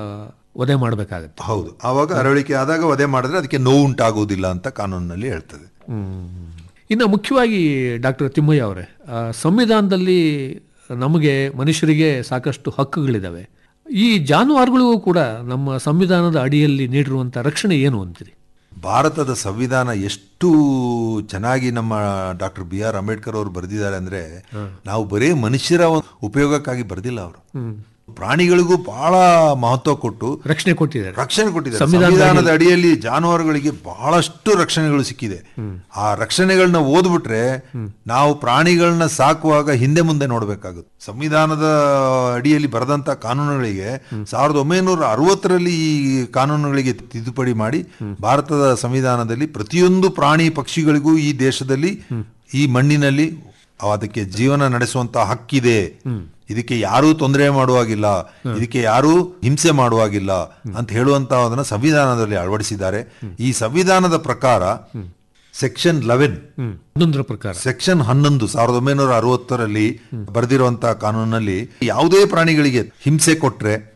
ವಧೆ ಮಾಡಬೇಕಾಗತ್ತೆ ಹೌದು ಆವಾಗ ಅರವಳಿಕೆ ಆದಾಗ ವಧೆ ಮಾಡಿದ್ರೆ ಅದಕ್ಕೆ ನೋವು ಉಂಟಾಗುವುದಿಲ್ಲ ಅಂತ ಕಾನೂನಿನಲ್ಲಿ ಹೇಳ್ತದೆ ಇನ್ನು ಮುಖ್ಯವಾಗಿ ಡಾಕ್ಟರ್ ತಿಮ್ಮಯ್ಯ ಅವರೇ ಆ, ಸಂವಿಧಾನದಲ್ಲಿ ನಮಗೆ ಮನುಷ್ಯರಿಗೆ ಸಾಕಷ್ಟು ಹಕ್ಕುಗಳಿದ್ದಾವೆ ಈ ಜಾನುವಾರುಗಳಿಗೂ ಕೂಡ ನಮ್ಮ ಸಂವಿಧಾನದ ಅಡಿಯಲ್ಲಿ ನೀಡಿರುವಂಥ ರಕ್ಷಣೆ ಏನು ಅಂತೀರಿ ಭಾರತದ ಸಂವಿಧಾನ ಎಷ್ಟು ಚೆನ್ನಾಗಿ ನಮ್ಮ ಡಾಕ್ಟರ್ ಬಿ ಆರ್ ಅಂಬೇಡ್ಕರ್ ಅವರು ಬರೆದಿದ್ದಾರೆ ಅಂದ್ರೆ ನಾವು ಬರೀ ಮನುಷ್ಯರ ಒಂದು ಉಪಯೋಗಕ್ಕಾಗಿ ಬರೆದಿಲ್ಲ ಅವರು ಪ್ರಾಣಿಗಳಿಗೂ ಬಹಳ ಮಹತ್ವ ಕೊಟ್ಟು ರಕ್ಷಣೆ ಕೊಟ್ಟಿದ್ದಾರೆ ರಕ್ಷಣೆ ಕೊಟ್ಟಿದ್ದಾರೆ ಸಂವಿಧಾನದ ಅಡಿಯಲ್ಲಿ ಜಾನುವಾರುಗಳಿಗೆ ಬಹಳಷ್ಟು ರಕ್ಷಣೆಗಳು ಸಿಕ್ಕಿದೆ ಆ ರಕ್ಷಣೆಗಳನ್ನ ಓದ್ಬಿಟ್ರೆ ನಾವು ಪ್ರಾಣಿಗಳನ್ನ ಸಾಕುವಾಗ ಹಿಂದೆ ಮುಂದೆ ನೋಡ್ಬೇಕಾಗುತ್ತೆ ಸಂವಿಧಾನದ ಅಡಿಯಲ್ಲಿ ಬರೆದಂತ ಕಾನೂನುಗಳಿಗೆ ಸಾವಿರದ ಒಂಬೈನೂರ ಅರವತ್ತರಲ್ಲಿ ಈ ಕಾನೂನುಗಳಿಗೆ ತಿದ್ದುಪಡಿ ಮಾಡಿ ಭಾರತದ ಸಂವಿಧಾನದಲ್ಲಿ ಪ್ರತಿಯೊಂದು ಪ್ರಾಣಿ ಪಕ್ಷಿಗಳಿಗೂ ಈ ದೇಶದಲ್ಲಿ ಈ ಮಣ್ಣಿನಲ್ಲಿ ಅದಕ್ಕೆ ಜೀವನ ನಡೆಸುವಂತ ಹಕ್ಕಿದೆ ಇದಕ್ಕೆ ಯಾರೂ ತೊಂದರೆ ಮಾಡುವಾಗಿಲ್ಲ ಇದಕ್ಕೆ ಯಾರೂ ಹಿಂಸೆ ಮಾಡುವಾಗಿಲ್ಲ ಅಂತ ಹೇಳುವಂತ ಅದನ್ನ ಸಂವಿಧಾನದಲ್ಲಿ ಅಳವಡಿಸಿದ್ದಾರೆ ಈ ಸಂವಿಧಾನದ ಪ್ರಕಾರ ಸೆಕ್ಷನ್ ಲೆವೆನ್ ಹನ್ನೊಂದರ ಪ್ರಕಾರ ಸೆಕ್ಷನ್ ಹನ್ನೊಂದು ಸಾವಿರದ ಒಂಬೈನೂರ ಅರವತ್ತರಲ್ಲಿ ಬರೆದಿರುವಂತಹ ಕಾನೂನಲ್ಲಿ ಯಾವುದೇ ಪ್ರಾಣಿಗಳಿಗೆ ಹಿಂಸೆ ಕೊಟ್ರೆ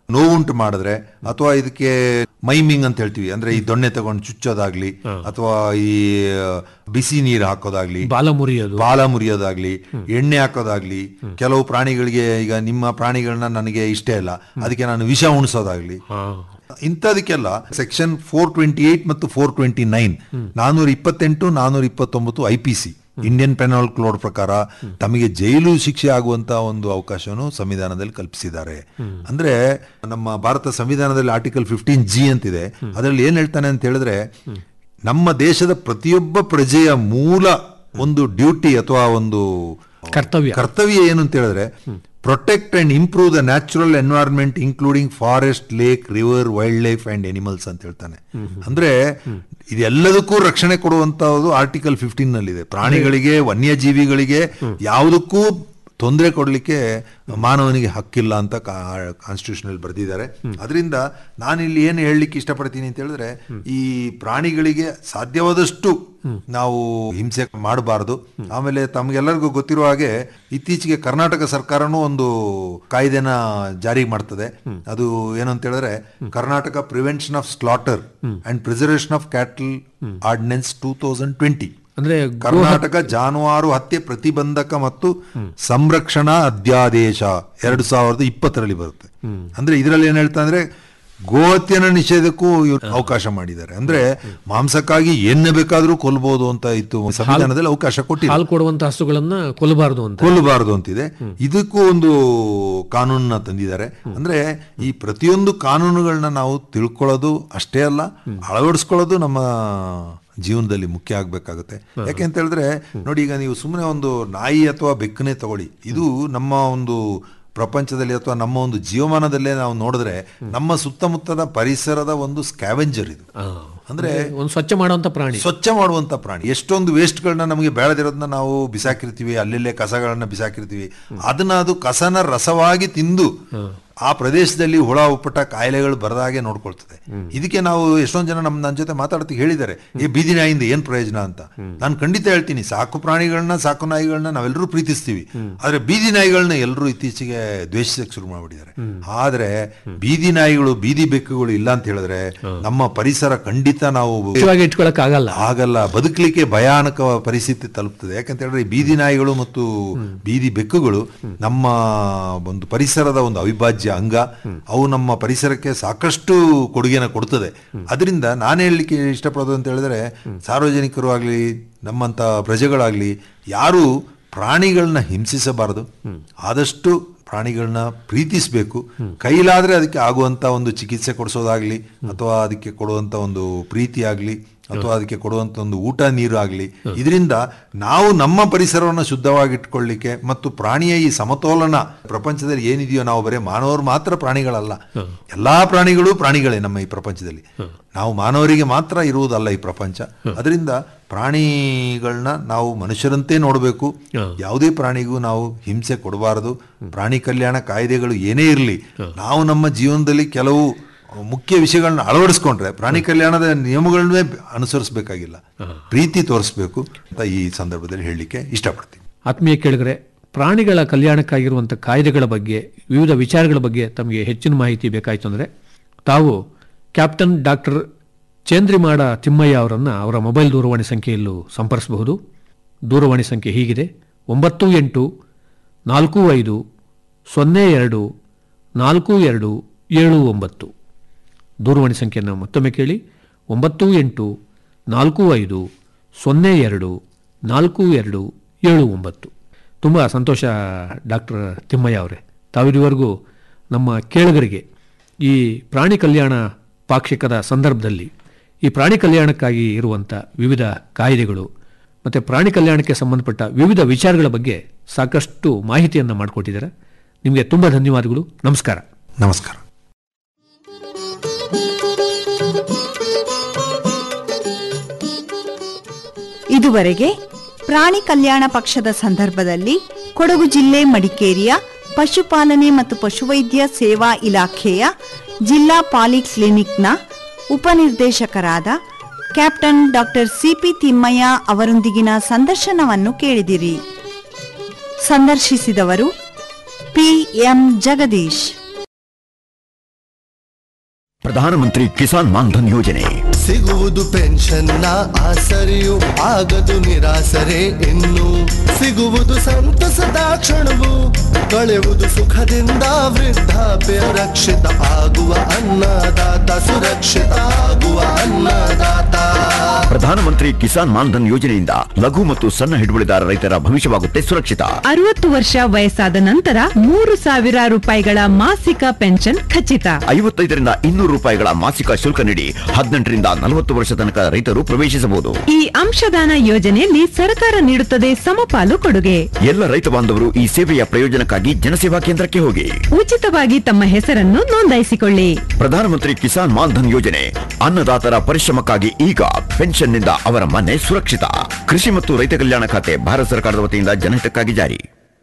ನೋವುಂಟು ಮಾಡಿದ್ರೆ ಅಥವಾ ಇದಕ್ಕೆ ಮೈಮಿಂಗ್ ಅಂತ ಹೇಳ್ತೀವಿ ಅಂದ್ರೆ ಈ ದೊಣ್ಣೆ ತಗೊಂಡು ಚುಚ್ಚೋದಾಗ್ಲಿ ಅಥವಾ ಈ ಆ, ಬಿಸಿ ನೀರು ಹಾಕೋದಾಗ್ಲಿ ಬಾಲ ಮುರಿಯೋದು ಬಾಲ ಮುರಿಯೋದಾಗ್ಲಿ ಎಣ್ಣೆ ಹಾಕೋದಾಗ್ಲಿ ಕೆಲವು ಪ್ರಾಣಿಗಳಿಗೆ ಈಗ ನಿಮ್ಮ ಪ್ರಾಣಿಗಳನ್ನ ನನಗೆ ಇಷ್ಟ ಇಲ್ಲ ಅದಕ್ಕೆ ನಾನು ವಿಷ ಉಣಿಸೋದಾಗ್ಲಿ ಹಾ. ಇಂಥದಕ್ಕೆಲ್ಲ ಸೆಕ್ಷನ್ ಫೋರ್ ಟ್ವೆಂಟಿ ಏಟ್ ಮತ್ತು ಫೋರ್ ಟ್ವೆಂಟಿ ನೈನ್ ನಾನೂರ ಇಪ್ಪತ್ತೆಂಟು ನಾನೂರ ಇಪ್ಪತ್ತೊಂಬತ್ತು I P C Indian penal code ಪ್ರಕಾರ ತಮಗೆ ಜೈಲು ಶಿಕ್ಷೆ ಆಗುವಂತ ಒಂದು ಅವಕಾಶವನ್ನು ಸಂವಿಧಾನದಲ್ಲಿ ಕಲ್ಪಿಸಿದ್ದಾರೆ ಅಂದ್ರೆ ನಮ್ಮ ಭಾರತ ಸಂವಿಧಾನದಲ್ಲಿ ಆರ್ಟಿಕಲ್ ಫಿಫ್ಟೀನ್ ಜಿ ಅಂತಿದೆ ಅದರಲ್ಲಿ ಏನ್ ಹೇಳ್ತಾನೆ ಅಂತ ಹೇಳಿದ್ರೆ ನಮ್ಮ ದೇಶದ ಪ್ರತಿಯೊಬ್ಬ ಪ್ರಜೆಯ ಮೂಲ ಒಂದು ಡ್ಯೂಟಿ ಅಥವಾ ಒಂದು ಕರ್ತವ್ಯ ಕರ್ತವ್ಯ ಏನು ಅಂತ ಹೇಳಿದ್ರೆ protect and improve the natural environment including forest lake river wildlife and animals ಅಂತ ಹೇಳ್ತಾನೆ ಅಂದ್ರೆ ಇದೆಲ್ಲದಕ್ಕೂ ರಕ್ಷಣೆ ಕೊಡುವಂತಹದ್ದು ಆರ್ಟಿಕಲ್ ಫಿಫ್ಟೀನ್ ನಲ್ಲಿದೆ ಪ್ರಾಣಿಗಳಿಗೆ ವನ್ಯಜೀವಿಗಳಿಗೆ ಯಾವುದಕ್ಕೂ ತೊಂದರೆ ಕೊಡಲಿಕ್ಕೆ ಮಾನವನಿಗೆ ಹಕ್ಕಿಲ್ಲ ಅಂತ ಕಾನ್ಸ್ಟಿಟ್ಯೂಷನ್ ಬರೆದಿದ್ದಾರೆ ಅದರಿಂದ ನಾನಿಲ್ಲಿ ಏನು ಹೇಳಲಿಕ್ಕೆ ಇಷ್ಟಪಡ್ತೀನಿ ಅಂತ ಹೇಳಿದ್ರೆ ಈ ಪ್ರಾಣಿಗಳಿಗೆ ಸಾಧ್ಯವಾದಷ್ಟು ನಾವು ಹಿಂಸೆ ಮಾಡಬಾರದು ಆಮೇಲೆ ತಮ್ಗೆಲ್ಲರಿಗೂ ಗೊತ್ತಿರುವ ಹಾಗೆ ಇತ್ತೀಚೆಗೆ ಕರ್ನಾಟಕ ಸರ್ಕಾರನೂ ಒಂದು ಕಾಯ್ದೆನ ಜಾರಿ ಮಾಡ್ತದೆ ಅದು ಏನು ಅಂತ ಹೇಳಿದ್ರೆ Karnataka prevention of slaughter and preservation of cattle ordinance two thousand twenty ಅಂದ್ರೆ ಕರ್ನಾಟಕ ಜಾನುವಾರು ಹತ್ಯೆ ಪ್ರತಿಬಂಧಕ ಮತ್ತು ಸಂರಕ್ಷಣಾ ಅಧ್ಯಾದೇಶ ಎರಡು ಸಾವಿರದ ಇಪ್ಪತ್ತರಲ್ಲಿ ಬರುತ್ತೆ ಅಂದ್ರೆ ಇದರಲ್ಲಿ ಏನ್ ಹೇಳ್ತಾ ಅಂದ್ರೆ ಗೋಹತ್ಯನ ನಿಷೇಧಕ್ಕೂ ಇವ್ರು ಅವಕಾಶ ಮಾಡಿದ್ದಾರೆ ಅಂದ್ರೆ ಮಾಂಸಕ್ಕಾಗಿ ಏನ್ ಬೇಕಾದ್ರೂ ಕೊಲ್ಬಹುದು ಅಂತ ಇತ್ತು ಸಂವಿಧಾನದಲ್ಲಿ ಅವಕಾಶ ಕೊಟ್ಟಿಲ್ಲ ಹಾಲು ಕೊಡುವಂತ ಹಸುಗಳನ್ನ ಕೊಲ್ಲಬಾರದು ಅಂತ ಕೊಲ್ಲಬಾರದು ಅಂತಿದೆ ಇದಕ್ಕೂ ಒಂದು ಕಾನೂನನ್ನ ತಂದಿದ್ದಾರೆ ಅಂದ್ರೆ ಈ ಪ್ರತಿಯೊಂದು ಕಾನೂನುಗಳನ್ನ ನಾವು ತಿಳ್ಕೊಳ್ಳೋದು ಅಷ್ಟೇ ಅಲ್ಲ ಅಳವಡಿಸ್ಕೊಳ್ಳೋದು ನಮ್ಮ ಜೀವನದಲ್ಲಿ ಮುಖ್ಯ ಆಗ್ಬೇಕಾಗುತ್ತೆ ಯಾಕೆ ಅಂತ ಹೇಳಿದ್ರೆ ನೋಡಿ ಈಗ ನೀವು ಸುಮ್ಮನೆ ಒಂದು ನಾಯಿ ಅಥವಾ ಬೆಕ್ಕನ್ನೇ ತಗೊಳ್ಳಿ ಇದು ನಮ್ಮ ಒಂದು ಪ್ರಪಂಚದಲ್ಲಿ ಅಥವಾ ನಮ್ಮ ಒಂದು ಜೀವಮಾನದಲ್ಲೇ ನಾವು ನೋಡಿದ್ರೆ ನಮ್ಮ ಸುತ್ತಮುತ್ತದ ಪರಿಸರದ ಒಂದು ಸ್ಕ್ಯಾವೆಂಜರ್ ಇದು ಆ, ಅಂದ್ರೆ ಒಂದು ಸ್ವಚ್ಛ ಮಾಡುವಂತ ಪ್ರಾಣಿ ಸ್ವಚ್ಛ ಮಾಡುವಂತ ಪ್ರಾಣಿ ಎಷ್ಟೊಂದು ವೇಸ್ಟ್ಗಳನ್ನ ನಮಗೆ ಬೆಳೆದಿರೋದನ್ನ ನಾವು ಬಿಸಾಕಿರ್ತೀವಿ ಅಲ್ಲೆಲ್ಲೇ ಕಸಗಳನ್ನ ಬಿಸಾಕಿರ್ತೀವಿ ಅದನ್ನ ಅದು ಕಸನ ರಸವಾಗಿ ತಿಂದು ಆ ಪ್ರದೇಶದಲ್ಲಿ ಹುಳ ಉಪ್ಪಟ ಕಾಯಿಲೆಗಳು ಬರದಾಗೆ ನೋಡ್ಕೊಳ್ತದೆ ಇದಕ್ಕೆ ನಾವು ಎಷ್ಟೊಂದು ಜನ ನಮ್ಮ ನನ್ನ ಜೊತೆ ಮಾತಾಡ್ತಿ ಹೇಳಿದ್ದಾರೆ ಈ ಬೀದಿ ನಾಯಿಂದ ಏನ್ ಪ್ರಯೋಜನ ಅಂತ ನಾನು ಖಂಡಿತ ಹೇಳ್ತೀನಿ ಸಾಕು ಪ್ರಾಣಿಗಳನ್ನ ಸಾಕು ನಾಯಿಗಳನ್ನ ನಾವೆಲ್ಲರೂ ಪ್ರೀತಿಸ್ತೀವಿ ಆದ್ರೆ ಬೀದಿ ನಾಯಿಗಳನ್ನ ಎಲ್ಲರೂ ಇತ್ತೀಚೆಗೆ ದ್ವೇಷಿಸಕ್ಕೆ ಶುರು ಮಾಡ್ಬಿಟ್ಟಿದ್ದಾರೆ ಆದ್ರೆ ಬೀದಿ ನಾಯಿಗಳು ಬೀದಿ ಬೆಕ್ಕುಗಳು ಇಲ್ಲ ಅಂತ ಹೇಳಿದ್ರೆ ನಮ್ಮ ಪರಿಸರ ಖಂಡಿತ ನಾವು ಸ್ವಚ್ಛವಾಗಿ ಇಟ್ಕೊಳಕ್ ಆಗಲ್ಲ ಆಗಲ್ಲ ಬದುಕಲಿಕ್ಕೆ ಭಯಾನಕ ಪರಿಸ್ಥಿತಿ ತಲುಪ್ತದೆ ಯಾಕಂತ ಹೇಳಿದ್ರೆ ಈ ಬೀದಿ ನಾಯಿಗಳು ಮತ್ತು ಬೀದಿ ಬೆಕ್ಕುಗಳು ನಮ್ಮ ಒಂದು ಪರಿಸರದ ಒಂದು ಅವಿಭಾಜ್ಯ ಅಂಗ ಅವು ನಮ್ಮ ಪರಿಸರಕ್ಕೆ ಸಾಕಷ್ಟು ಕೊಡುಗೆನ ಕೊಡ್ತದೆ ಅದರಿಂದ ನಾನು ಹೇಳಲಿಕ್ಕೆ ಇಷ್ಟಪಡೋದು ಅಂತ ಹೇಳಿದ್ರೆ ಸಾರ್ವಜನಿಕರು ಆಗಲಿ ನಮ್ಮಂತ ಪ್ರಜೆಗಳಾಗ್ಲಿ ಯಾರು ಪ್ರಾಣಿಗಳನ್ನ ಹಿಂಸಿಸಬಾರದು ಆದಷ್ಟು ಪ್ರಾಣಿಗಳನ್ನ ಪ್ರೀತಿಸಬೇಕು ಕೈಲಾದ್ರೆ ಅದಕ್ಕೆ ಆಗುವಂತ ಒಂದು ಚಿಕಿತ್ಸೆ ಕೊಡಿಸೋದಾಗ್ಲಿ ಅಥವಾ ಅದಕ್ಕೆ ಕೊಡುವಂತ ಒಂದು ಪ್ರೀತಿ ಆಗ್ಲಿ ಅಥವಾ ಅದಕ್ಕೆ ಕೊಡುವಂತ ಒಂದು ಊಟ ನೀರು ಆಗಲಿ ಇದರಿಂದ ನಾವು ನಮ್ಮ ಪರಿಸರವನ್ನು ಶುದ್ಧವಾಗಿಟ್ಕೊಳ್ಳಿಕ್ಕೆ ಮತ್ತು ಪ್ರಾಣಿಯ ಈ ಸಮತೋಲನ ಪ್ರಪಂಚದಲ್ಲಿ ಏನಿದೆಯೋ ನಾವು ಬರೀ ಮಾನವರು ಮಾತ್ರ ಪ್ರಾಣಿಗಳಲ್ಲ ಎಲ್ಲಾ ಪ್ರಾಣಿಗಳು ಪ್ರಾಣಿಗಳೇ ನಮ್ಮ ಈ ಪ್ರಪಂಚದಲ್ಲಿ ನಾವು ಮಾನವರಿಗೆ ಮಾತ್ರ ಇರುವುದಲ್ಲ ಈ ಪ್ರಪಂಚ ಅದರಿಂದ ಪ್ರಾಣಿಗಳನ್ನ ನಾವು ಮನುಷ್ಯರಂತೆ ನೋಡಬೇಕು ಯಾವುದೇ ಪ್ರಾಣಿಗೂ ನಾವು ಹಿಂಸೆ ಕೊಡಬಾರದು ಪ್ರಾಣಿ ಕಲ್ಯಾಣ ಕಾಯ್ದೆಗಳು ಏನೇ ಇರಲಿ ನಾವು ನಮ್ಮ ಜೀವನದಲ್ಲಿ ಕೆಲವು ಮುಖ್ಯ ವಿಷಯಗಳನ್ನ ಅಳವಡಿಸ್ಕೊಂಡ್ರೆ ಪ್ರಾಣಿ ಕಲ್ಯಾಣದ ನಿಯಮಗಳನ್ನೇ ಅನುಸರಿಸಬೇಕಾಗಿಲ್ಲ ಪ್ರೀತಿ ತೋರಿಸ್ಬೇಕು ಅಂತ ಈ ಸಂದರ್ಭದಲ್ಲಿ ಹೇಳಲಿಕ್ಕೆ ಇಷ್ಟಪಡ್ತೀನಿ ಆತ್ಮೀಯ ಕೇಳಿದ್ರೆ ಪ್ರಾಣಿಗಳ ಕಲ್ಯಾಣಕ್ಕಾಗಿರುವಂಥ ಕಾಯ್ದೆಗಳ ಬಗ್ಗೆ ವಿವಿಧ ವಿಚಾರಗಳ ಬಗ್ಗೆ ತಮಗೆ ಹೆಚ್ಚಿನ ಮಾಹಿತಿ ಬೇಕಾಯಿತು ಅಂದರೆ ತಾವು ಕ್ಯಾಪ್ಟನ್ ಡಾಕ್ಟರ್ ಚೇಂದ್ರಿಮಾಡ ತಿಮ್ಮಯ್ಯ ಅವರನ್ನು ಅವರ ಮೊಬೈಲ್ ದೂರವಾಣಿ ಸಂಖ್ಯೆಯಲ್ಲೂ ಸಂಪರ್ಸಬಹುದು ದೂರವಾಣಿ ಸಂಖ್ಯೆ ಹೀಗಿದೆ ಒಂಬತ್ತು ಎಂಟು ನಾಲ್ಕು ಐದು ಸೊನ್ನೆ ಎರಡು ನಾಲ್ಕು ಎರಡು ಏಳು ಒಂಬತ್ತು ದೂರವಾಣಿ ಸಂಖ್ಯೆಯನ್ನು ಮತ್ತೊಮ್ಮೆ ಕೇಳಿ ಒಂಬತ್ತು ಎಂಟು ನಾಲ್ಕು ಐದು ಸೊನ್ನೆ ಎರಡು ನಾಲ್ಕು ಎರಡು ಏಳು ಒಂಬತ್ತು ತುಂಬ ಸಂತೋಷ ಡಾಕ್ಟರ್ ತಿಮ್ಮಯ್ಯ ಅವರೇ ತಾವಿದುವರೆಗೂ ನಮ್ಮ ಕೇಳುಗರಿಗೆ ಈ ಪ್ರಾಣಿ ಕಲ್ಯಾಣ ಪಾಕ್ಷಿಕದ ಸಂದರ್ಭದಲ್ಲಿ ಈ ಪ್ರಾಣಿ ಕಲ್ಯಾಣಕ್ಕಾಗಿ ಇರುವಂಥ ವಿವಿಧ ಕಾಯ್ದೆಗಳು ಮತ್ತು ಪ್ರಾಣಿ ಕಲ್ಯಾಣಕ್ಕೆ ಸಂಬಂಧಪಟ್ಟ ವಿವಿಧ ವಿಚಾರಗಳ ಬಗ್ಗೆ ಸಾಕಷ್ಟು ಮಾಹಿತಿಯನ್ನು ಮಾಡಿಕೊಟ್ಟಿದ್ದಾರೆ ನಿಮಗೆ ತುಂಬ ಧನ್ಯವಾದಗಳು ನಮಸ್ಕಾರ ನಮಸ್ಕಾರ ಇದುವರೆಗೆ ಪ್ರಾಣಿ ಕಲ್ಯಾಣ ಪಕ್ಷದ ಸಂದರ್ಭದಲ್ಲಿ ಕೊಡಗು ಜಿಲ್ಲೆ ಮಡಿಕೇರಿಯ ಪಶುಪಾಲನೆ ಮತ್ತು ಪಶುವೈದ್ಯ ಸೇವಾ ಇಲಾಖೆಯ ಜಿಲ್ಲಾ ಪಾಲಿ ಕ್ಲಿನಿಕ್ನ ಉಪನಿರ್ದೇಶಕರಾದ ಕ್ಯಾಪ್ಟನ್ ಡಾಕ್ಟರ್ ಸಿಪಿ ತಿಮ್ಮಯ್ಯ ಅವರೊಂದಿಗಿನ ಸಂದರ್ಶನವನ್ನು ಕೇಳಿದಿರಿ ಸಂದರ್ಶಿಸಿದವರು ಪಿಎಂ ಜಗದೀಶ್ ಪ್ರಧಾನಮಂತ್ರಿ ಕಿಸಾನ್ ಮಾನ್ಧನ್ ಯೋಜನೆ ಸಿಗುವುದು ಪೆನ್ಷನ್ನ ಆಸರೆಯು ಆಗದು ನಿರಾಸರೆ ಇನ್ನು ಸಿಗುವುದು ಸಂತಸದ ಕ್ಷಣವು ಕಳೆಯುವುದು ಸುಖದಿಂದ ವೃದ್ಧಾಪ್ಯ ರಕ್ಷಿತ ಆಗುವ ಅನ್ನದಾತ ಸುರಕ್ಷಿತ ಆಗುವ ಅನ್ನದಾತ ಪ್ರಧಾನಮಂತ್ರಿ ಕಿಸಾನ್ ಮಾನ್ಧನ್ ಯೋಜನೆಯಿಂದ ಲಘು ಮತ್ತು ಸಣ್ಣ ಹಿಡುವಳಿದಾರ ರೈತರ ಭವಿಷ್ಯವಾಗುತ್ತೆ ಸುರಕ್ಷಿತ ಅರವತ್ತು ವರ್ಷ ವಯಸ್ಸಾದ ನಂತರ ಮೂರು ಸಾವಿರ ರೂಪಾಯಿಗಳ ಮಾಸಿಕ ಪೆನ್ಷನ್ ಖಚಿತ ಐವತ್ತೈದರಿಂದ ಇನ್ನೂರು ರೂಪಾಯಿಗಳ ಮಾಸಿಕ ಶುಲ್ಕ ನೀಡಿ ಹದಿನೆಂಟರಿಂದ ನಲವತ್ತು ವರ್ಷ ತನಕ ರೈತರು ಪ್ರವೇಶಿಸಬಹುದು ಈ ಅಂಶದಾನ ಯೋಜನೆಯಲ್ಲಿ ಸರ್ಕಾರ ನೀಡುತ್ತದೆ ಸಮಪಾಲು ಕೊಡುಗೆ ಎಲ್ಲ ರೈತ ಬಾಂಧವರು ಈ ಸೇವೆಯ ಪ್ರಯೋಜನಕ್ಕಾಗಿ ಜನಸೇವಾ ಕೇಂದ್ರಕ್ಕೆ ಹೋಗಿ ಉಚಿತವಾಗಿ ತಮ್ಮ ಹೆಸರನ್ನು ನೋಂದಾಯಿಸಿಕೊಳ್ಳಿ ಪ್ರಧಾನಮಂತ್ರಿ ಕಿಸಾನ್ ಮಾನ್ಧನ್ ಯೋಜನೆ ಅನ್ನದಾತರ ಪರಿಶ್ರಮಕ್ಕಾಗಿ ಈಗ ಪೆನ್ಷನ್ನಿಂದ ಅವರ ಮನೆ ಸುರಕ್ಷಿತ ಕೃಷಿ ಮತ್ತು ರೈತ ಕಲ್ಯಾಣ ಖಾತೆ ಭಾರತ ಸರ್ಕಾರದ ವತಿಯಿಂದ ಜನಹಿತಕ್ಕಾಗಿ ಜಾರಿ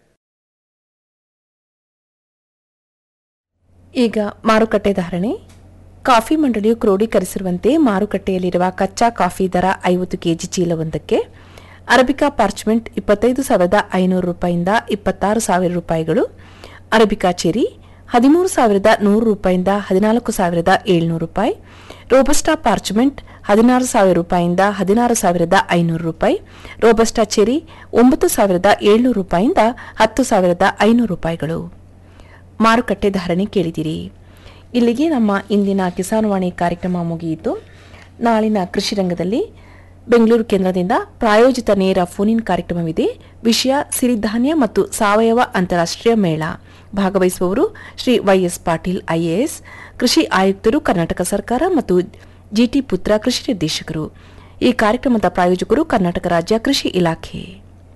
ಈಗ ಮಾರುಕಟ್ಟೆ ಧಾರಣೆ ಕಾಫಿ ಮಂಡಳಿಯು ಕ್ರೋಢೀಕರಿಸಿರುವಂತೆ ಮಾರುಕಟ್ಟೆಯಲ್ಲಿರುವ ಕಚ್ಚಾ ಕಾಫಿ ದರ ಐವತ್ತು ಕೆಜಿ ಚೀಲವೊಂದಕ್ಕೆ ಅರಬಿಕಾ ಪಾರ್ಚ್ಮೆಂಟ್ ಇಪ್ಪತ್ತೈದು ಸಾವಿರದ ಐನೂರು ರೂಪಾಯಿಂದ ಇಪ್ಪತ್ತಾರು ಸಾವಿರ ರೂಪಾಯಿಗಳು ಅರಬಿಕಾ ಚೆರಿ ಹದಿಮೂರು ಸಾವಿರದ ನೂರು ರೂಪಾಯಿಂದ ಹದಿನಾಲ್ಕು ಸಾವಿರದ ಏಳ್ನೂರು ರೂಪಾಯಿ ರೋಬಸ್ಟಾ ಪಾರ್ಚ್ಮೆಂಟ್ ಹದಿನಾರು ಸಾವಿರ ರೂಪಾಯಿಂದ ಹದಿನಾರು ಸಾವಿರದ ಐನೂರು ರೂಪಾಯಿ ರೋಬಸ್ಟಾ ಚೆರಿ ಒಂಬತ್ತು ಸಾವಿರದ ಏಳ್ನೂರು ರೂಪಾಯಿಂದ ಹತ್ತು ಸಾವಿರದ ಐನೂರು ರೂಪಾಯಿಗಳು ಮಾರುಕಟ್ಟೆ ಧಾರಣೆ ಕೇಳಿದಿರಿ ಇಲ್ಲಿಗೆ ನಮ್ಮ ಇಂದಿನ ಕಿಸಾನ್ವಾಣಿ ಕಾರ್ಯಕ್ರಮ ಮುಗಿಯಿತು ನಾಳಿನ ಕೃಷಿ ರಂಗದಲ್ಲಿ ಬೆಂಗಳೂರು ಕೇಂದ್ರದಿಂದ ಪ್ರಾಯೋಜಿತ ನೇರ ಫೋನ್ ಕಾರ್ಯಕ್ರಮವಿದೆ ವಿಷಯ ಸಿರಿಧಾನ್ಯ ಮತ್ತು ಸಾವಯವ ಅಂತಾರಾಷ್ಟ್ರೀಯ ಮೇಳ ಭಾಗವಹಿಸುವವರು ಶ್ರೀ ವೈಎಸ್ ಪಾಟೀಲ್ ಐಎಎಸ್ ಕೃಷಿ ಆಯುಕ್ತರು ಕರ್ನಾಟಕ ಸರ್ಕಾರ ಮತ್ತು ಜಿಟಿ ಪುತ್ರ ಕೃಷಿ ನಿರ್ದೇಶಕರು ಈ ಕಾರ್ಯಕ್ರಮದ ಪ್ರಾಯೋಜಕರು ಕರ್ನಾಟಕ ರಾಜ್ಯ ಕೃಷಿ ಇಲಾಖೆ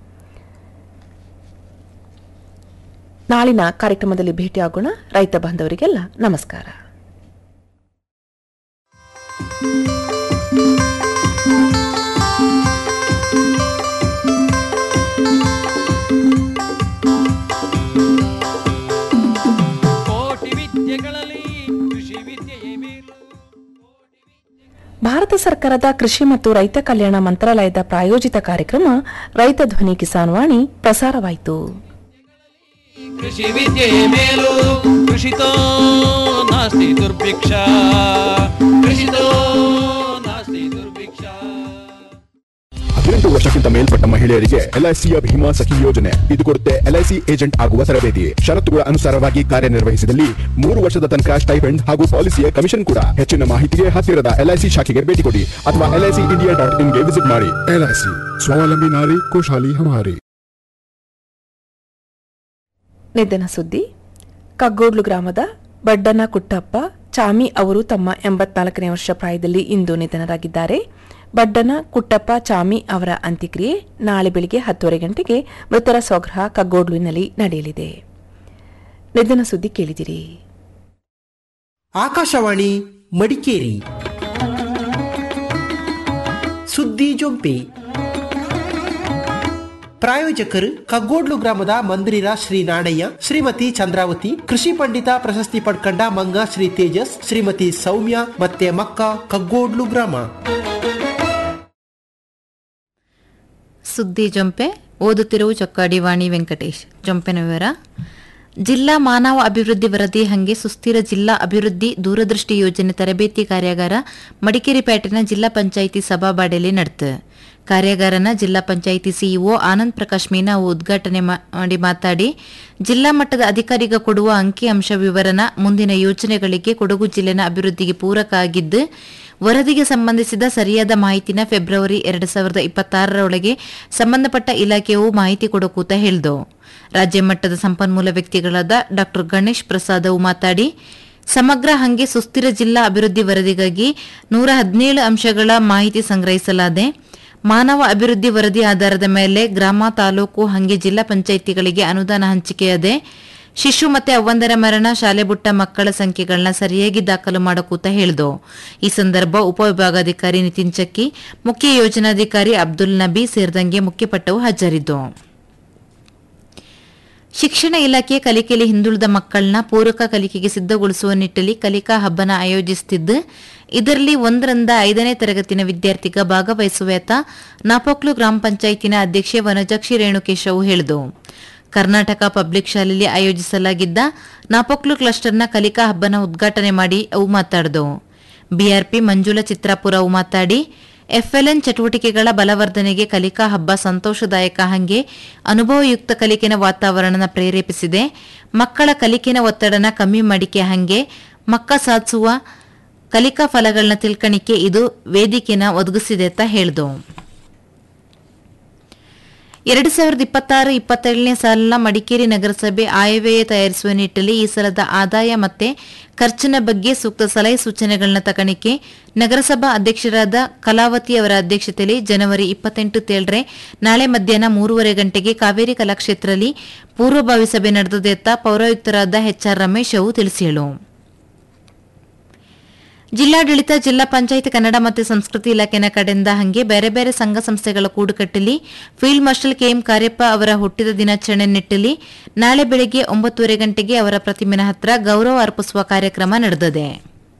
ನಾಳಿನ ಕಾರ್ಯಕ್ರಮದಲ್ಲಿ ಭೇಟಿಯಾಗೋಣ ರೈತ ಬಾಂಧವರಿಗೆಲ್ಲ ನಮಸ್ಕಾರ ಕೋಟಿ ವಿದ್ಯೆಗಳಲ್ಲಿ ಕೃಷಿ ವಿದ್ಯೆಯೇ ಮೇಲು ಭಾರತ ಸರ್ಕಾರದ ಕೃಷಿ ಮತ್ತು ರೈತ ಕಲ್ಯಾಣ ಮಂತ್ರಾಲಯದ ಪ್ರಾಯೋಜಿತ ಕಾರ್ಯಕ್ರಮ ರೈತ ಧ್ವನಿ ಕಿಸಾನ್ ವಾಣಿ ಪ್ರಸಾರವಾಯಿತು ಕೃಷಿ ವಿದ್ಯೆಯೇ ಮೇಲು ಕೃಷಿತೋ ನಾಸ್ತಿ ದುರ್ಭಿಕ್ಷ ಕೃಷಿತೋ ನಾಸ್ತಿ ದುರ್ಭಿಕ್ಷ ಹದಿನೆಂಟು ವರ್ಷಕ್ಕಿಂತ ಮೇಲ್ಪಟ್ಟ ಮಹಿಳೆಯರಿಗೆ ಎಲ್ಐಸಿಯ ಭೀಮಾ ಸಖಿ ಯೋಜನೆ ಇದು ಕೊಡುತ್ತೆ ಎಲ್ಐಸಿ ಏಜೆಂಟ್ ಆಗುವ ತರಬೇತಿ ಷರತ್ತುಗಳ ಅನುಸಾರವಾಗಿ ಕಾರ್ಯನಿರ್ವಹಿಸಿದಲ್ಲಿ ಮೂರು ವರ್ಷದ ತನಕ ಸ್ಟೈಪೆಂಡ್ ಹಾಗೂ ಪಾಲಿಸಿಯ ಕಮಿಷನ್ ಕೂಡ ಹೆಚ್ಚಿನ ಮಾಹಿತಿಗೆ ಹತ್ತಿರದ ಎಲ್ಐಸಿ ಶಾಖೆಗೆ ಭೇಟಿ ಕೊಡಿ ಅಥವಾ ಎಲ್ಐಸಿ ಇಂಡಿಯಾ ಡಾಟ್ ಇನ್ಗೆ ವಿಸಿಟ್ ಮಾಡಿ ಎಲ್ಐಸಿ ಸ್ವಾವಲಂಬಿ ನಾರಿ ಖುಷಾಲಿ ಹಮಾರಿ ನಿಧನ ಸುದ್ದಿ ಕಗ್ಗೋಡ್ಲು ಗ್ರಾಮದ ಬಡ್ಡನ ಕುಟ್ಟಪ್ಪ ಚಾಮಿ ಅವರು ತಮ್ಮ ಎಂಬತ್ನಾಲ್ಕನೇ ವರ್ಷ ಪ್ರಾಯದಲ್ಲಿ ಇಂದು ನಿಧನರಾಗಿದ್ದಾರೆ ಬಡ್ಡನ ಕುಟ್ಟಪ್ಪ ಚಾಮಿ ಅವರ ಅಂತ್ಯಕ್ರಿಯೆ ನಾಳೆ ಬೆಳಿಗ್ಗೆ ಹತ್ತುವರೆ ಗಂಟೆಗೆ ಮೃತರ ಸ್ವಗೃಹ ಕಗ್ಗೋಡ್ಲುವಿನಲ್ಲಿ ನಡೆಯಲಿದೆ ನಿಧನ ಸುದ್ದಿ ಕೇಳಿದಿರಿ ಆಕಾಶವಾಣಿ ಮಡಿಕೇರಿ ಸುದ್ದಿ ಜೊಂಪಿ ಪ್ರಾಯೋಜಕರು ಕಗ್ಗೋಡ್ಲು ಗ್ರಾಮದ ಮಂದಿರ ಶ್ರೀ ನಾಣಯ್ಯ ಶ್ರೀಮತಿ ಚಂದ್ರಾವತಿ ಕೃಷಿ ಪಂಡಿತ ಪ್ರಶಸ್ತಿ ಪಡ್ಕಂಡ ಮಂಗ ಶ್ರೀ ತೇಜಸ್ ಶ್ರೀಮತಿ ಸೌಮ್ಯ ಮತ್ತೆ ಮಕ್ಕ ಕಗ್ಗೋಡ್ಲು ಗ್ರಾಮ ಸುದ್ದಿ ಜೊಂಪೆ ಓದುತ್ತಿರುವ ಚೊಕ್ಕಾಡಿ ವಾಣಿ ವೆಂಕಟೇಶ್ ಜೊಂಪೆನ ವಿವರ ಜಿಲ್ಲಾ ಮಾನವ ಅಭಿವೃದ್ಧಿ ವರದಿ ಹಂಗೆ ಸುಸ್ಥಿರ ಜಿಲ್ಲಾ ಅಭಿವೃದ್ಧಿ ದೂರದೃಷ್ಟಿ ಯೋಜನೆ ತರಬೇತಿ ಕಾರ್ಯಾಗಾರ ಮಡಿಕೇರಿ ಪೇಟೆನ ಜಿಲ್ಲಾ ಪಂಚಾಯಿತಿ ಸಭಾಬಾಡೆಯಲ್ಲಿ ನಡೆತು ಕಾರ್ಯಾಗಾರನ ಜಿಲ್ಲಾ ಪಂಚಾಯಿತಿ ಸಿಇಒ ಆನಂದ್ ಪ್ರಕಾಶ್ ಮೀನಾ ಉದ್ಘಾಟನೆ ಮಾಡಿ ಮಾತಾಡಿ ಜಿಲ್ಲಾ ಮಟ್ಟದ ಅಧಿಕಾರಿಗ ಕೊಡುವ ಅಂಕಿ ಅಂಶ ವಿವರನ ಮುಂದಿನ ಯೋಜನೆಗಳಿಗೆ ಕೊಡಗು ಜಿಲ್ಲೆನ ಅಭಿವೃದ್ಧಿಗೆ ಪೂರಕ ಆಗಿದ್ದು ವರದಿಗೆ ಸಂಬಂಧಿಸಿದ ಸರಿಯಾದ ಮಾಹಿತಿನ ಫೆಬ್ರವರಿ ಎರಡು ಸಾವಿರದ ಇಪ್ಪತ್ತಾರರೊಳಗೆ ಸಂಬಂಧಪಟ್ಟ ಇಲಾಖೆಯು ಮಾಹಿತಿ ಕೊಡಕೂತ ಹೇಳಿದು ರಾಜ್ಯ ಮಟ್ಟದ ಸಂಪನ್ಮೂಲ ವ್ಯಕ್ತಿಗಳಾದ ಡಾ ಗಣೇಶ್ ಪ್ರಸಾದವು ಮಾತಾಡಿ ಸಮಗ್ರ ಹಂಗೆ ಸುಸ್ಥಿರ ಜಿಲ್ಲಾ ಅಭಿವೃದ್ಧಿ ವರದಿಗಾಗಿ ನೂರ ಹದಿನೇಳು ಅಂಶಗಳ ಮಾಹಿತಿ ಸಂಗ್ರಹಿಸಲಾದೆ ಮಾನವ ಅಭಿವೃದ್ಧಿ ವರದಿ ಆಧಾರದ ಮೇಲೆ ಗ್ರಾಮ ತಾಲೂಕು ಹಂಗೆ ಜಿಲ್ಲಾ ಪಂಚಾಯಿತಿಗಳಿಗೆ ಅನುದಾನ ಹಂಚಿಕೆಯಾದೆ ಶಿಶು ಮತ್ತೆ ಅವ್ವಂದರ ಮರಣ ಶಾಲೆ ಬುಟ್ಟ ಮಕ್ಕಳ ಸಂಖ್ಯೆಗಳನ್ನ ಸರಿಯಾಗಿ ದಾಖಲು ಮಾಡಕೂತ ಹೇಳಿದು ಈ ಸಂದರ್ಭ ಉಪವಿಭಾಗಾಧಿಕಾರಿ ನಿತಿನ್ ಚಕ್ಕಿ ಮುಖ್ಯ ಯೋಜನಾಧಿಕಾರಿ ಅಬ್ದುಲ್ ನಬಿ ಸೇರಿದಂಗೆ ಮುಖ್ಯಪಟ್ಟವು ಹಾಜರಿದ್ದು ಶಿಕ್ಷಣ ಇಲಾಖೆ ಕಲಿಕೆಯಲ್ಲಿ ಹಿಂದುಳಿದ ಮಕ್ಕಳನ್ನ ಪೂರಕ ಕಲಿಕೆಗೆ ಸಿದ್ಧಗೊಳಿಸುವ ನಿಟ್ಟಲ್ಲಿ ಕಲಿಕಾ ಹಬ್ಬನ ಆಯೋಜಿಸುತ್ತಿದ್ದು ಇದರಲ್ಲಿ ಒಂದರಿಂದ ಐದನೇ ತರಗತಿನ ವಿದ್ಯಾರ್ಥಿಗ ಭಾಗವಹಿಸುವೇತ ನಾಪೋಕ್ಲು ಗ್ರಾಮ ಪಂಚಾಯಿತಿನ ಅಧ್ಯಕ್ಷೆ ವನಜಾಕ್ಷಿ ರೇಣುಕೇಶವು ಹೇಳಿದು ಕರ್ನಾಟಕ ಪಬ್ಲಿಕ್ ಶಾಲೆಯಲ್ಲಿ ಆಯೋಜಿಸಲಾಗಿದ್ದ ನಾಪೊಕ್ಲು ಕ್ಲಸ್ಟರ್ನ ಕಲಿಕಾ ಹಬ್ಬನ ಉದ್ಘಾಟನೆ ಮಾಡಿ ಅವು ಮಾತಾಡಿದವು ಬಿಆರ್ಪಿ ಮಂಜುಳಾ ಚಿತ್ರಾಪುರ ಅವು ಮಾತಾಡಿ ಎಫ್ಎಲ್ಎನ್ ಚಟುವಟಿಕೆಗಳ ಬಲವರ್ಧನೆಗೆ ಕಲಿಕಾ ಹಬ್ಬ ಸಂತೋಷದಾಯಕ ಹಂಗೆ ಅನುಭವಯುಕ್ತ ಕಲಿಕೆನ ವಾತಾವರಣನ ಪ್ರೇರೇಪಿಸಿದೆ ಮಕ್ಕಳ ಕಲಿಕೆನ ಒತ್ತಡನ ಕಮ್ಮಿ ಮಾಡಿಕೆ ಹಂಗೆ ಮಕ್ಕ ಸಾಧಿಸುವ ಕಲಿಕಾ ಫಲಗಳನ್ನ ತಿಳ್ಕಣಿಕೆ ಇದು ವೇದಿಕೆನ ಒದಗಿಸಿದೆ ಅಂತ ಹೇಳ್ದು ಎರಡು ಸಾವಿರದ ಇಪ್ಪತ್ತಾರು ಇಪ್ಪತ್ತೇಳನೇ ಸಾಲಿನ ಮಡಿಕೇರಿ ನಗರಸಭೆ ಆಯವ್ಯಯ ತಯಾರಿಸುವ ನಿಟ್ಟಿನಲ್ಲಿ ಈ ಸಲದ ಆದಾಯ ಮತ್ತೆ ಖರ್ಚಿನ ಬಗ್ಗೆ ಸೂಕ್ತ ಸಲಹೆ ಸೂಚನೆಗಳನ್ನ ತಕಣಿಕೆ ನಗರಸಭಾ ಅಧ್ಯಕ್ಷರಾದ ಕಲಾವತಿ ಅವರ ಅಧ್ಯಕ್ಷತೆಯಲ್ಲಿ ಜನವರಿ ಇಪ್ಪತ್ತೆಂಟು ತೇಳ್ರೆ ನಾಳೆ ಮಧ್ಯಾಹ್ನ ಮೂರುವರೆ ಗಂಟೆಗೆ ಕಾವೇರಿ ಕಲಾಕ್ಷೇತ್ರದಲ್ಲಿ ಪೂರ್ವಭಾವಿ ಸಭೆ ನಡೆದಿದೆ ಅಂತ ಪೌರಾಯುಕ್ತರಾದ ಎಚ್ಆರ್ ರಮೇಶ್ ಅವು ತಿಳಿಸಿದರು ಜಿಲ್ಲಾಡಳಿತ ಜಿಲ್ಲಾ ಪಂಚಾಯತ್ ಕನ್ನಡ ಮತ್ತು ಸಂಸ್ಕೃತಿ ಇಲಾಖೆನ ಕಡೆಯಿಂದ ಹಂಗೆ ಬೇರೆ ಬೇರೆ ಸಂಘ ಸಂಸ್ಥೆಗಳ ಕೂಡುಕಟ್ಟಲಿ ಫೀಲ್ಡ್ ಮಾರ್ಷಲ್ ಕೆಎಂ ಕಾರ್ಯಪ್ಪ ಅವರ ಹುಟ್ಟಿದ ದಿನಾಚರಣೆ ನಿಟ್ಟಲ್ಲಿ ನಾಳೆ ಬೆಳಗ್ಗೆ ಒಂಬತ್ತುವರೆ ಗಂಟೆಗೆ ಅವರ ಪ್ರತಿಮೆನ ಹತ್ರ ಗೌರವ ಅರ್ಪಿಸುವ ಕಾರ್ಯಕ್ರಮ ನಡೆದಿದೆ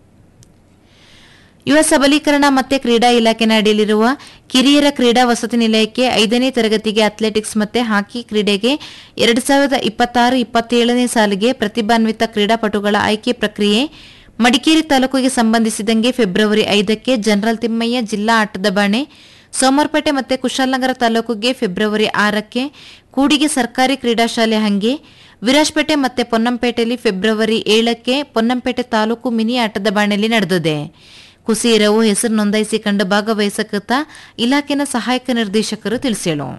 ಯುವ ಸಬಲೀಕರಣ ಮತ್ತೆ ಕ್ರೀಡಾ ಇಲಾಖೆನ ಅಡಿಯಲ್ಲಿರುವ ಕಿರಿಯರ ಕ್ರೀಡಾ ವಸತಿ ನಿಲಯಕ್ಕೆ ಐದನೇ ತರಗತಿಗೆ ಅಥ್ಲೆಟಿಕ್ಸ್ ಮತ್ತೆ ಹಾಕಿ ಕ್ರೀಡೆಗೆ ಎರಡು ಸಾವಿರದ ಇಪ್ಪತ್ತಾರು ಇಪ್ಪತ್ತೇಳನೇ ಸಾಲಿಗೆ ಪ್ರತಿಭಾನ್ವಿತ ಕ್ರೀಡಾಪಟುಗಳ ಆಯ್ಕೆ ಪ್ರಕ್ರಿಯೆ ಮಡಿಕೇರಿ ತಾಲೂಕಿಗೆ ಸಂಬಂಧಿಸಿದಂಗೆ ಫೆಬ್ರವರಿ ಐದಕ್ಕೆ ಜನರಲ್ ತಿಮ್ಮಯ್ಯ ಜಿಲ್ಲಾ ಆಟದ ಬಾಣೆ ಸೋಮವಾರಪೇಟೆ ಮತ್ತು ಕುಶಾಲನಗರ ತಾಲೂಕಿಗೆ ಫೆಬ್ರವರಿ ಆರಕ್ಕೆ ಕೂಡಿಗೆ ಸರ್ಕಾರಿ ಕ್ರೀಡಾಶಾಲೆ ಹಂಗೆ ವಿರಾಜಪೇಟೆ ಮತ್ತು ಪೊನ್ನಂಪೇಟೆಯಲ್ಲಿ ಫೆಬ್ರವರಿ ಏಳಕ್ಕೆ ಪೊನ್ನಂಪೇಟೆ ತಾಲೂಕು ಮಿನಿ ಆಟದ ಬಾಣೆಯಲ್ಲಿ ನಡೆದಿದೆ ಕುಸೀರವು ಹೆಸರು ನೋಂದಾಯಿಸಿಕೊಂಡು ಭಾಗವಹಿಸಕತ್ತ ಇಲಾಖೆನ ಸಹಾಯಕ ನಿರ್ದೇಶಕರು ತಿಳಿಸಿದರು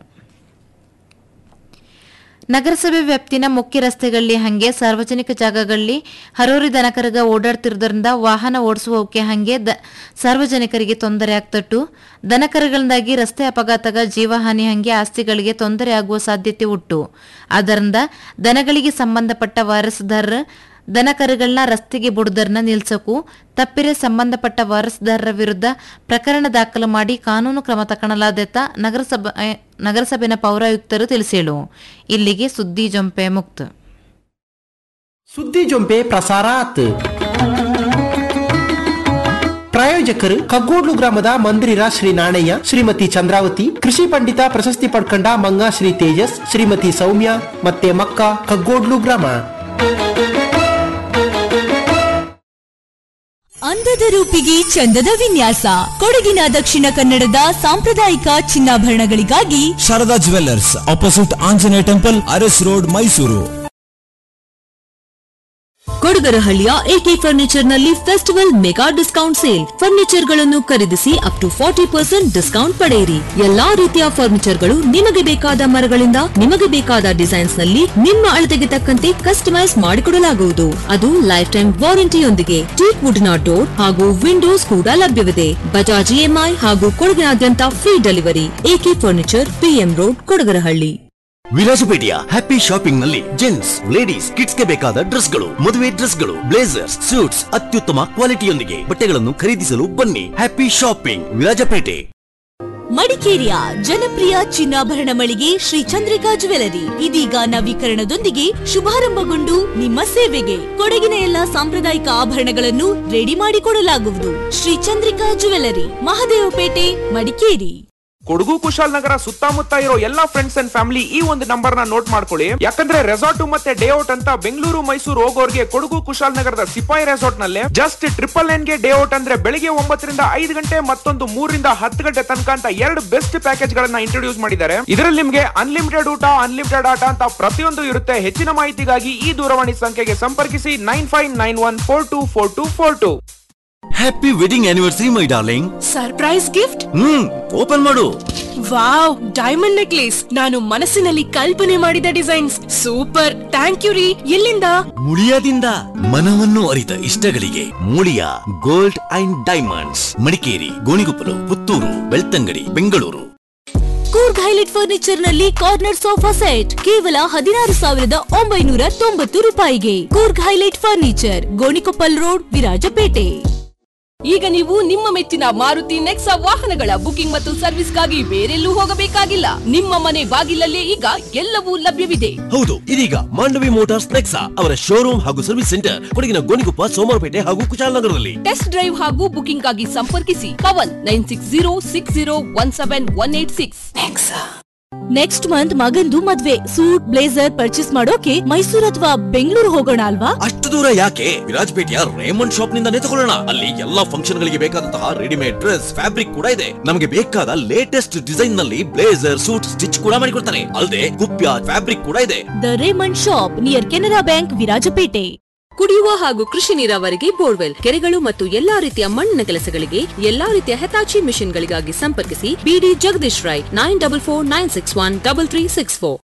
ನಗರಸಭೆ ವ್ಯಾಪ್ತಿನ ಮುಖ್ಯ ರಸ್ತೆಗಳಲ್ಲಿ ಹಂಗೆ ಸಾರ್ವಜನಿಕ ಜಾಗಗಳಲ್ಲಿ ಹರೋರಿ ದನಕರಗ ಓಡಾಡ್ತಿರೋದ್ರಿಂದ ವಾಹನ ಓಡಿಸುವವಕ್ಕೆ ಹಂಗೆ ದ ಸಾರ್ವಜನಿಕರಿಗೆ ತೊಂದರೆ ಆಗ್ತಟ್ಟು ದನಕರಗಳಿಂದಾಗಿ ರಸ್ತೆ ಅಪಘಾತಗ ಜೀವಹಾನಿ ಹಂಗೆ ಆಸ್ತಿಗಳಿಗೆ ತೊಂದರೆ ಆಗುವ ಸಾಧ್ಯತೆ ಉಂಟು ಆದ್ದರಿಂದ ದನಗಳಿಗೆ ಸಂಬಂಧಪಟ್ಟ ವಾರಸುದಾರರು ದನಕರುಗಳನ್ನ ರಸ್ತೆಗೆ ಬುಡದರ್ನ ನಿಲ್ಸಕ್ಕೂ ತಪ್ಪಿರೆ ಸಂಬಂಧಪಟ್ಟ ವಾರಸುದಾರರ ವಿರುದ್ಧ ಪ್ರಕರಣ ದಾಖಲು ಮಾಡಿ ಕಾನೂನು ಕ್ರಮ ತಗೊಳ್ಳಲಾದೆತ್ತ ನಗರಸಭೆ ನಗರಸಭೆನ ಪೌರಾಯುಕ್ತರು ತಿಳಿಸೇಳು ಇಲ್ಲಿಗೆ ಸುದ್ದಿ ಜೊಂಪೆ ಮುಕ್ತ ಸುದ್ದಿ ಜೊಂಪೆ ಪ್ರಸಾರ ಆತ್ ಪ್ರಾಯೋಜಕರು ಕಗ್ಗೋಡ್ಲು ಗ್ರಾಮದ ಮಂದಿರ ಶ್ರೀ ನಾಣಯ್ಯ ಶ್ರೀಮತಿ ಚಂದ್ರಾವತಿ ಕೃಷಿ ಪಂಡಿತ ಪ್ರಶಸ್ತಿ ಪಡ್ಕೊಂಡ ಮಂಗ ಶ್ರೀ ತೇಜಸ್ ಶ್ರೀಮತಿ ಸೌಮ್ಯ ಮತ್ತೆ ಮಕ್ಕ ಕಗ್ಗೋಡ್ಲು ಗ್ರಾಮ ಅಂದದ ರೂಪಿಗೆ ಚಂದದ ವಿನ್ಯಾಸ ಕೊಡಗಿನ ದಕ್ಷಿಣ ಕನ್ನಡದ ಸಾಂಪ್ರದಾಯಿಕ ಚಿನ್ನಾಭರಣಗಳಿಗಾಗಿ Sharada jewellers opposite Anjaneya temple Aras road Mysuru ಕೊಡಗರಹಳ್ಳಿಯ ಎಕೆ ಫರ್ನಿಚರ್ ನಲ್ಲಿ festival mega discount sale furniture ಗಳನ್ನು ಖರೀದಿಸಿ up to forty percent discount ಪಡೆಯಿರಿ ಎಲ್ಲಾ ರೀತಿಯ ಫರ್ನಿಚರ್ ಗಳು ನಿಮಗೆ ಬೇಕಾದ ಮರಗಳಿಂದ ನಿಮಗೆ ಬೇಕಾದ ಡಿಸೈನ್ಸ್ ನಲ್ಲಿ ನಿಮ್ಮ ಅಳತೆಗೆ ತಕ್ಕಂತೆ ಕಸ್ಟಮೈಸ್ ಮಾಡಿಕೊಡಲಾಗುವುದು ಅದು ಲೈಫ್ ಟೈಮ್ ವಾರಂಟಿಯೊಂದಿಗೆ ಟೀಕ್ ವುಡ್ನ ಡೋರ್ ಹಾಗೂ ವಿಂಡೋಸ್ ಕೂಡ ಲಭ್ಯವಿದೆ ಬಜಾಜ್ ಇಎಂಐ ಹಾಗೂ ಕೊಡಗಿನಾದ್ಯಂತ free delivery AK furniture PM road Kodagarahalli ವಿರಾಜಪೇಟೆಯ ಹ್ಯಾಪಿ ಶಾಪಿಂಗ್ ನಲ್ಲಿ ಜೆಂಟ್ಸ್ ಲೇಡೀಸ್ ಕಿಡ್ಸ್ ಗೆ ಬೇಕಾದ ಡ್ರೆಸ್ ಗಳು ಮದುವೆ ಡ್ರೆಸ್ ಗಳು ಬ್ಲೇಸರ್ಸ್ ಸೂಟ್ಸ್ ಅತ್ಯುತ್ತಮ ಕ್ವಾಲಿಟಿಯೊಂದಿಗೆ ಬಟ್ಟೆಗಳನ್ನು ಖರೀದಿಸಲು ಬನ್ನಿ ಹ್ಯಾಪಿ ಶಾಪಿಂಗ್ ವಿರಾಜಪೇಟೆ ಮಡಿಕೇರಿಯ ಜನಪ್ರಿಯ ಚಿನ್ನಾಭರಣ ಮಳಿಗೆ ಶ್ರೀ ಚಂದ್ರಿಕಾ ಜುವೆಲರಿ ಇದೀಗ ನವೀಕರಣದೊಂದಿಗೆ ಶುಭಾರಂಭಗೊಂಡು ನಿಮ್ಮ ಸೇವೆಗೆ ಕೊಡಗಿನ ಎಲ್ಲಾ ಸಾಂಪ್ರದಾಯಿಕ ಆಭರಣಗಳನ್ನು ರೆಡಿ ಮಾಡಿಕೊಡಲಾಗುವುದು ಶ್ರೀ ಚಂದ್ರಿಕಾ ಜುವೆಲರಿ ಮಹದೇವಪೇಟೆ ಮಡಿಕೇರಿ ಕೊಡಗು ಕುಶಾಲನಗರ ಸುತ್ತಮುತ್ತ ಇರೋ ಎಲ್ಲಾ ಫ್ರೆಂಡ್ಸ್ ಅಂಡ್ ಫ್ಯಾಮಿಲಿ ಈ ಒಂದು ನಂಬರ್ ನ ನೋಟ್ ಮಾಡ್ಕೊಳ್ಳಿ ಯಾಕಂದ್ರೆ ರೆಸಾರ್ಟ್ ಮತ್ತೆ ಡೇ ಔಟ್ ಅಂತ ಬೆಂಗಳೂರು ಮೈಸೂರು ಹೋಗೋರ್ಗೆ ಕೊಡಗು ಕುಶಾಲನಗರದ ಸಿಪಾಯಿ ರೆಸಾರ್ಟ್ ನಲ್ಲಿ ಜಸ್ಟ್ ಟ್ರಿಪಲ್ ಎನ್ ಗೆ ಡೇ ಔಟ್ ಅಂದ್ರೆ ಬೆಳಿಗ್ಗೆ ಒಂಬತ್ತರಿಂದ ಐದು ಗಂಟೆ ಮತ್ತೊಂದು ಮೂರರಿಂದ ಹತ್ತು ಗಂಟೆ ತನಕ ಅಂತ ಎರಡು ಬೆಸ್ಟ್ ಪ್ಯಾಕೇಜ್ ಗಳನ್ನ ಇಂಟ್ರೊಡ್ಯೂಸ್ ಮಾಡಿದ್ದಾರೆ ಇದರಲ್ಲಿ ನಿಮ್ಗೆ ಅನ್ಲಿಮಿಟೆಡ್ ಊಟ ಅನ್ಲಿಮಿಟೆಡ್ ಆಟ ಅಂತ ಪ್ರತಿಯೊಂದು ಇರುತ್ತೆ ಹೆಚ್ಚಿನ ಮಾಹಿತಿಗಾಗಿ ಈ ದೂರವಾಣಿ ಸಂಖ್ಯೆಗೆ ಸಂಪರ್ಕಿಸಿ nine five nine one four two four two four two happy wedding anniversary my darling surprise gift hmm open ಮಾಡು ವಾವ್ ಡೈಮಂಡ್ ನೆಕ್ಲೇಸ್ ನಾನು ಮನಸ್ಸಿನಲ್ಲಿ ಕಲ್ಪನೆ ಮಾಡಿದ ಡಿಸೈನ್ಸ್ ಸೂಪರ್ ಥ್ಯಾಂಕ್ ಯು ರೀ ಎಲ್ಲಿಂದ ಮುಳಿಯಾದಿಂದ ಮನವನ್ನು ಅರಿತ ಇಷ್ಟಗಳಿಗೆ Muliya gold and diamonds Madikeri Gonikoppal Puttur Belthangady Bengaluru Coorg highlight furniture ನಲ್ಲಿ ಕಾರ್ನರ್ ಸೋಫಾ ಸೆಟ್ ಕೇವಲ ಹದಿನಾರು ಸಾವಿರದ ಒಂಬೈನೂರ ತೊಂಬತ್ತು ರೂಪಾಯಿಗೆ Coorg highlight furniture Gonikoppal road Virajpet ಈಗ ನೀವು ನಿಮ್ಮ ಮೆಚ್ಚಿನ ಮಾರುತಿ ನೆಕ್ಸಾ ವಾಹನಗಳ ಬುಕಿಂಗ್ ಮತ್ತು ಸರ್ವಿಸ್ಗಾಗಿ ಬೇರೆಲ್ಲೂ ಹೋಗಬೇಕಾಗಿಲ್ಲ ನಿಮ್ಮ ಮನೆ ಬಾಗಿಲಲ್ಲೇ ಈಗ ಎಲ್ಲವೂ ಲಭ್ಯವಿದೆ ಹೌದು ಇದೀಗ ಮಾಂಡವಿ ಮೋಟಾರ್ಸ್ ನೆಕ್ಸಾ ಅವರ ಶೋರೂಮ್ ಹಾಗೂ ಸರ್ವಿಸ್ ಸೆಂಟರ್ ಕೊಡಗಿನ ಗೋಣಿಕೊಪ್ಪ ಸೋಮವಾರಪೇಟೆ ಹಾಗೂ ಕುಶಾಲನಗರದಲ್ಲಿ ಟೆಸ್ಟ್ ಡ್ರೈವ್ ಹಾಗೂ ಬುಕಿಂಗ್ ಆಗಿ ಸಂಪರ್ಕಿಸಿ Pavan nine six zero six zero one seven one eight six next month ಮಗಂದು ಮದ್ವೆ ಸೂಟ್ ಬ್ಲೇಸರ್ ಪರ್ಚೇಸ್ ಮಾಡೋಕೆ ಮೈಸೂರು ಅಥವಾ ಬೆಂಗಳೂರು ಹೋಗೋಣ ಅಲ್ವಾ ಅಷ್ಟು ದೂರ ಯಾಕೆ ವಿರಾಜಪೇಟೆಯ ರೇಮಂಡ್ ಶಾಪ್ ನಿಂದಾನೇ ತಗೊಳ್ಳೋಣ ಅಲ್ಲಿ ಎಲ್ಲಾ ಫಂಕ್ಷನ್ ಗಳಿಗೆ ಬೇಕಾದಂತಹ ರೆಡಿಮೇಡ್ ಡ್ರೆಸ್ ಫ್ಯಾಬ್ರಿಕ್ ಕೂಡ ಇದೆ ನಮಗೆ ಬೇಕಾದ ಲೇಟೆಸ್ಟ್ ಡಿಸೈನ್ ನಲ್ಲಿ ಬ್ಲೇಸರ್ ಸೂಟ್ ಸ್ಟಿಚ್ ಕೂಡ ಮಾಡಿಕೊಡ್ತಾನೆ ಅಲ್ಲದೆ ಕುಪ್ಯ ಫ್ಯಾಬ್ರಿಕ್ ಕೂಡ ಇದೆ the Raymond shop near Canara bank Virajpet ಕುಡಿಯುವ ಹಾಗೂ ಕೃಷಿ ನೀರಾವರಿಗೆ ಬೋರ್ವೆಲ್ ಕೆರೆಗಳು ಮತ್ತು ಎಲ್ಲಾ ರೀತಿಯ ಮಣ್ಣಿನ ಕೆಲಸಗಳಿಗೆ ಎಲ್ಲಾ ರೀತಿಯ ಹೆತಾಚಿ ಮಿಷನ್ಗಳಿಗಾಗಿ ಸಂಪರ್ಕಿಸಿ ಬಿಡಿ Jagadish Rai nine double four nine six one double three six four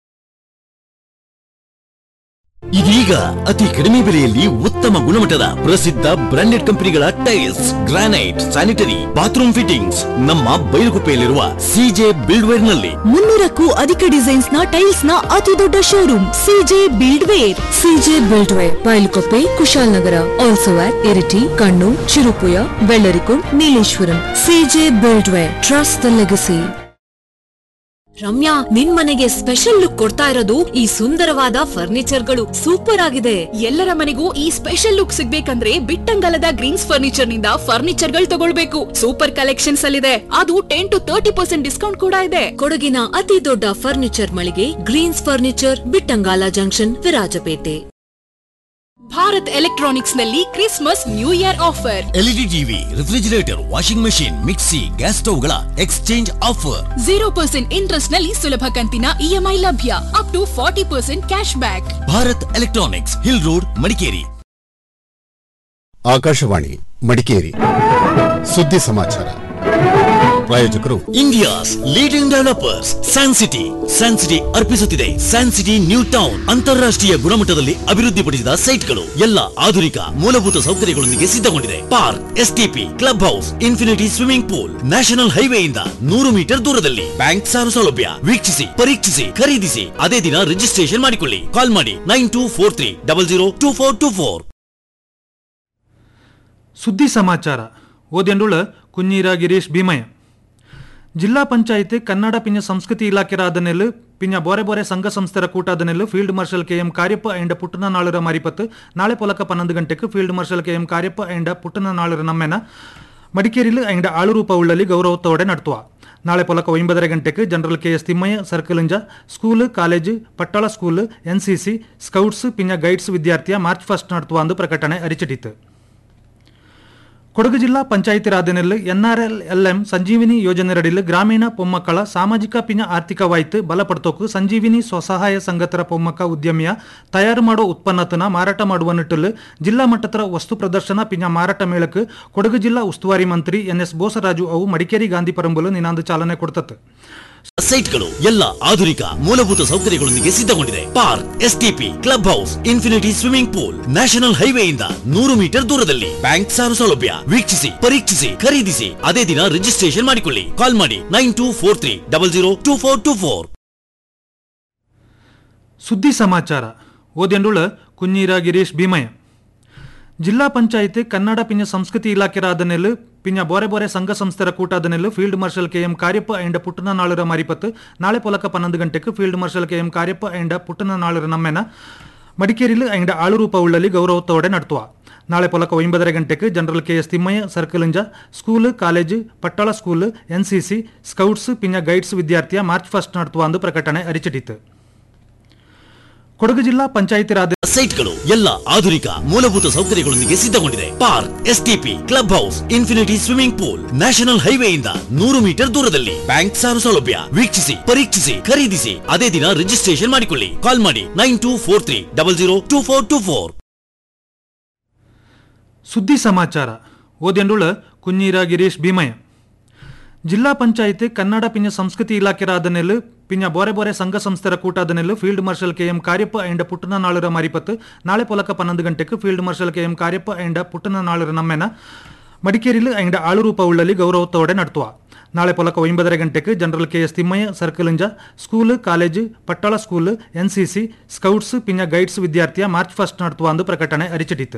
ಇದೀಗ ಅತಿ ಕಡಿಮೆ ಬೆಲೆಯಲ್ಲಿ ಉತ್ತಮ ಗುಣಮಟ್ಟದ ಪ್ರಸಿದ್ಧ ಬ್ರಾಂಡೆಡ್ ಕಂಪನಿಗಳ tiles granite sanitary bathroom fittings ನಮ್ಮ ಬೈಲುಗುಪ್ಪೆಯಲ್ಲಿರುವ ಸಿಜೆ ಬಿಲ್ಡ್ವೇರ್ ನಲ್ಲಿ ಮುನ್ನೂರಕ್ಕೂ ಅಧಿಕ ಡಿಸೈನ್ಸ್ ನ ಟೈಲ್ಸ್ ನ ಅತಿ ದೊಡ್ಡ showroom CJ build ware CJ buildware Bylakuppe Kushalnagar also at Iritty Kannur Cherupuzha Vellarikundu Nileshwaram CJ buildware trust the legacy Ramya ನಿನ್ ಮನೆಗೆ ಸ್ಪೆಷಲ್ ಲುಕ್ ಕೊಡ್ತಾ ಇರೋದು ಈ ಸುಂದರವಾದ ಫರ್ನಿಚರ್ಗಳು ಸೂಪರ್ ಆಗಿದೆ ಎಲ್ಲರ ಮನೆಗೂ ಈ ಸ್ಪೆಷಲ್ ಲುಕ್ ಸಿಗ್ಬೇಕಂದ್ರೆ ಬಿಟ್ಟಂಗಲದ ಗ್ರೀನ್ಸ್ ಫರ್ನಿಚರ್ ನಿಂದ ಫರ್ನಿಚರ್ ಗಳು ತಗೊಳ್ಬೇಕು ಸೂಪರ್ ಕಲೆಕ್ಷನ್ಸ್ ಅಲ್ಲಿದೆ ಅದು ten to thirty percent discount ಕೂಡ ಇದೆ ಕೊಡಗಿನ ಅತಿ ದೊಡ್ಡ ಫರ್ನಿಚರ್ ಮಳಿಗೆ greens furniture Bittangala junction Virajpet Bharat electronics ನಲ್ಲಿ Christmas new year offer LED TV refrigerator washing machine mixie gas ಸ್ಟವ್ಗಳ exchange offer zero percent interest ನಲ್ಲಿ ಸುಲಭ ಕಂತಿನ ಇಎಂಐ ಲಭ್ಯ up to forty percent cash back Bharat electronics hill road Madikeri Akashvani Madikeri ಸುದ್ದಿ ಸಮಾಚಾರ ಪ್ರಾಯೋಜಕರು India's leading developers San City San City ಅರ್ಪಿಸುತ್ತಿದೆ San City New Town ಅಂತಾರಾಷ್ಟ್ರೀಯ ಗುಣಮಟ್ಟದಲ್ಲಿ ಅಭಿವೃದ್ಧಿಪಡಿಸಿದ ಸೈಟ್ಗಳು ಎಲ್ಲ ಆಧುನಿಕ ಮೂಲಭೂತ ಸೌಕರ್ಯಗಳೊಂದಿಗೆ ಸಿದ್ಧಗೊಂಡಿದೆ park STP club house infinity swimming pool national ಹೈವೇಯಿಂದ ನೂರು ಮೀಟರ್ ದೂರದಲ್ಲಿ ಬ್ಯಾಂಕ್ ಸಾಲ ಸೌಲಭ್ಯ ವೀಕ್ಷಿಸಿ ಪರೀಕ್ಷಿಸಿ ಖರೀದಿಸಿ ಅದೇ ದಿನ ರಿಜಿಸ್ಟ್ರೇಷನ್ ಮಾಡಿಕೊಳ್ಳಿ ಕಾಲ್ ಮಾಡಿ nine two four three double zero two four two four ಸುದ್ದಿ ಸಮಾಚಾರ ಓದೆಂಡುಳ ಕುഞ്ഞീರ ಗಿರೀಶ್ ಭೀಮಯ್ಯ ಜಿಲ್ಲಾ ಪಂಚಾಯಿತಿ ಕನ್ನಡ ಪಿಂಜ ಸಂಸ್ಕೃತಿ ಇಲಾಖೆ ಆದನೆಲ್ಲು ಪಿಂಜ ಬೋರೆ ಬೋರೆ ಸಂಘ ಸಂಸ್ಥೆರ ಕೂಟಾದನೆಲ್ಲು field marshal K M Kariappa ಎಂಡ ಪುಟ್ಟನ ನಾಳರ ಮಾರಿಪತ್ತು ನಾಳೆ ಪೊಲಕ ಪನ್ನೊಂದು ಗಂಟೆಗೆ field marshal K M Kariappa ಎಂಡ ಪುಟ್ಟನ ನಾಳರ ನಮ್ಮೆನ ಮಡಿಕೇರಿಲು ಎಂಡ ಆಳು ರೂಪ ಉಳ್ಳಲ್ಲಿ ಗೌರವತ್ತೋಡೆ ನಡ್ತುವ ನಾಳೆ ಪೊಲಕ ಒಂಬದರ ಗಂಟೆಗೆ general K S Thimmaiah circle ಇಂಜ ಸ್ಕೂಲ್ ಕಾಲೇಜು ಪಟ್ಟಳ ಸ್ಕೂಲ್ ಎನ್ಸಿಸಿ ಸ್ಕೌಟ್ಸ್ ಪಿಂಜ ಗೈಡ್ಸ್ ವಿದ್ಯಾರ್ಥಿಯ ಮಾರ್ಚ್ ಫಸ್ಟ್ ನಡ್ತುವ ಅಂದು ಪ್ರಕಟಣೆ ಅರಿಚಿಟಿತು ಕೊಡಗು ಜಿಲ್ಲಾ ಪಂಚಾಯಿತಿ ರಾಧನೆಯಲ್ಲಿ ಎನ್ಆರ್ಎಲ್ ಎಲ್ಎಂ ಸಂಜೀವಿನಿ ಯೋಜನೆಯಡಿಯಲ್ಲಿ ಗ್ರಾಮೀಣ ಪೊಮ್ಮಕ್ಕಳ ಸಾಮಾಜಿಕ ಪಿನ ಆರ್ಥಿಕವಾಯ್ತು ಬಲಪಡ್ತೋಕು ಸಂಜೀವಿನಿ ಸ್ವಸಹಾಯ ಸಂಘತರ ಪೊಮ್ಮಕ್ಕ ಉದ್ಯಮಿಯ ತಯಾರು ಮಾಡೋ ಉತ್ಪನ್ನತನ ಮಾರಾಟ ಮಾಡುವ ನಿಟ್ಟಲ್ಲಿ ಜಿಲ್ಲಾ ಮಟ್ಟದ ವಸ್ತು ಪ್ರದರ್ಶನ ಪಿನ ಮಾರಾಟ ಮೇಳಕ್ಕೆ ಕೊಡಗು ಜಿಲ್ಲಾ ಉಸ್ತುವಾರಿ ಮಂತ್ರಿ ಎನ್ ಎಸ್ ಬೋಸರಾಜು ಅವು ಮಡಿಕೇರಿ ಗಾಂಧಿ ಪರಂಬಲು ನಿನಾಂದು ಚಾಲನೆ ಕೊಡ್ತತ್ತು ಸೈಟ್ಗಳು ಎಲ್ಲ ಆಧುನಿಕ ಮೂಲಭೂತ ಸೌಕರ್ಯಗಳೊಂದಿಗೆ ಸಿದ್ಧಗೊಂಡಿದೆ park STP club house infinity swimming pool national ಹೈವೇಯಿಂದ ನೂರು ಮೀಟರ್ ದೂರದಲ್ಲಿ ಬ್ಯಾಂಕ್ ಸಾಲ ಸೌಲಭ್ಯ ವೀಕ್ಷಿಸಿ ಪರೀಕ್ಷಿಸಿ ಖರೀದಿಸಿ ಅದೇ ದಿನ ರಿಜಿಸ್ಟ್ರೇಷನ್ ಮಾಡಿಕೊಳ್ಳಿ ಕಾಲ್ ಮಾಡಿ nine two four three double zero two four two four ಸುದ್ದಿ ಸಮಾಚಾರ ಓದೆಂಡುಳ ಕುഞ്ഞീರ ಗಿರೀಶ್ ಭೀಮಯ್ಯ ಜಿಲ್ಲಾ ಪಂಚಾಯಿತಿ ಕನ್ನಡ ಪಿಂಜ ಸಂಸ್ಕೃತಿ ಇಲಾಖೆ ಆದನೆಲ್ಲು ಪಿಂಜ ಬೋರೆ ಬೋರೆ ಸಂಘ ಸಂಸ್ಥೆರ ಕೂಟಾದನೆಲ್ಲು field marshal K M Kariappa ಎಂಡ ಪುಟ್ಟನ ನಾಳರ ಮಾರಿಪತ್ತು ನಾಳೆ ಪೊಲಕ ಪನ್ನೊಂದು ಗಂಟೆಗೆ field marshal K M Kariappa ಎಂಡ ಪುಟ್ಟನ ನಾಳರ ನಮ್ಮೆನ ಮಡಿಕೇರಿಲು ಎಂಡ ಆಳು ರೂಪ ಉಳ್ಳಲ್ಲಿ ಗೌರವತ್ತೋಡೆ ನಡ್ತುವ ನಾಳೆ ಪೊಲಕ ಒಂಬದರ ಗಂಟೆಗೆ general K S Thimmaiah circle ಇಂಜ ಸ್ಕೂಲ್ ಕಾಲೇಜು ಪಟ್ಟಳ ಸ್ಕೂಲ್ ಎನ್ಸಿಸಿ ಸ್ಕೌಟ್ಸ್ ಪಿಂಜ ಗೈಡ್ಸ್ ವಿದ್ಯಾರ್ಥಿಯ ಮಾರ್ಚ್ ಫಸ್ಟ್ ನಡ್ತುವ ಅಂದು ಪ್ರಕಟಣೆ ಅರಿಚಿಟಿತು ಕೊಡಗು ಜಿಲ್ಲಾ ಪಂಚಾಯಿತಿ ರಾಧ ಸೈಟ್ಗಳು ಎಲ್ಲ ಆಧುನಿಕ ಮೂಲಭೂತ ಸೌಕರ್ಯಗಳೊಂದಿಗೆ ಸಿದ್ಧಗೊಂಡಿದೆ park STP club house infinity swimming pool national ಹೈವೇಯಿಂದ ನೂರು ಮೀಟರ್ ದೂರದಲ್ಲಿ ಬ್ಯಾಂಕ್ ಸಾಲ ಸೌಲಭ್ಯ ವೀಕ್ಷಿಸಿ ಪರೀಕ್ಷಿಸಿ ಖರೀದಿಸಿ ಅದೇ ದಿನ ರಿಜಿಸ್ಟ್ರೇಷನ್ ಮಾಡಿಕೊಳ್ಳಿ ಕಾಲ್ ಮಾಡಿ nine two four three double zero two four two four ಸುದ್ದಿ ಸಮಾಚಾರ ಓದೆಂಡುಳ ಕುഞ്ഞീರ ಗಿರೀಶ್ ಭೀಮಯ್ಯ ಜಿಲ್ಲಾ ಪಂಚಾಯಿತಿ ಕನ್ನಡ ಪಿಂಜ ಸಂಸ್ಕೃತಿ ಇಲಾಖೆ ಆದನೆಲ್ಲು ಪಿಂಜ ಬೋರೆ ಬೋರೆ ಸಂಘ ಸಂಸ್ಥೆರ ಕೂಟಾದನೆಲ್ಲು field marshal K M Kariappa ಎಂಡ ಪುಟ್ಟನ ನಾಳರ ಮಾರಿಪತ್ತು ನಾಳೆ ಪೊಲಕ ಪನ್ನೊಂದು ಗಂಟೆಗೆ field marshal K M Kariappa ಎಂಡ ಪುಟ್ಟನ ನಾಳರ ನಮ್ಮೆನ ಮಡಿಕೇರಿಲು ಎಂಡ ಆಳು ರೂಪ ಉಳ್ಳಲ್ಲಿ ಗೌರವತ್ತೋಡೆ ನಡ್ತುವ ನಾಳೆ ಪೊಲಕ ಒಂಬದರ ಗಂಟೆಗೆ general K S Thimmaiah circle ಇಂಜ ಸ್ಕೂಲ್ ಕಾಲೇಜು ಪಟ್ಟಳ ಸ್ಕೂಲ್ ಎನ್ಸಿಸಿ ಸ್ಕೌಟ್ಸ್ ಪಿಂಜ ಗೈಡ್ಸ್ ವಿದ್ಯಾರ್ಥಿಯ ಮಾರ್ಚ್ ಫಸ್ಟ್ ನಡ್ತುವ ಅಂದು ಪ್ರಕಟಣೆ ಅರಿಚಿಟಿತು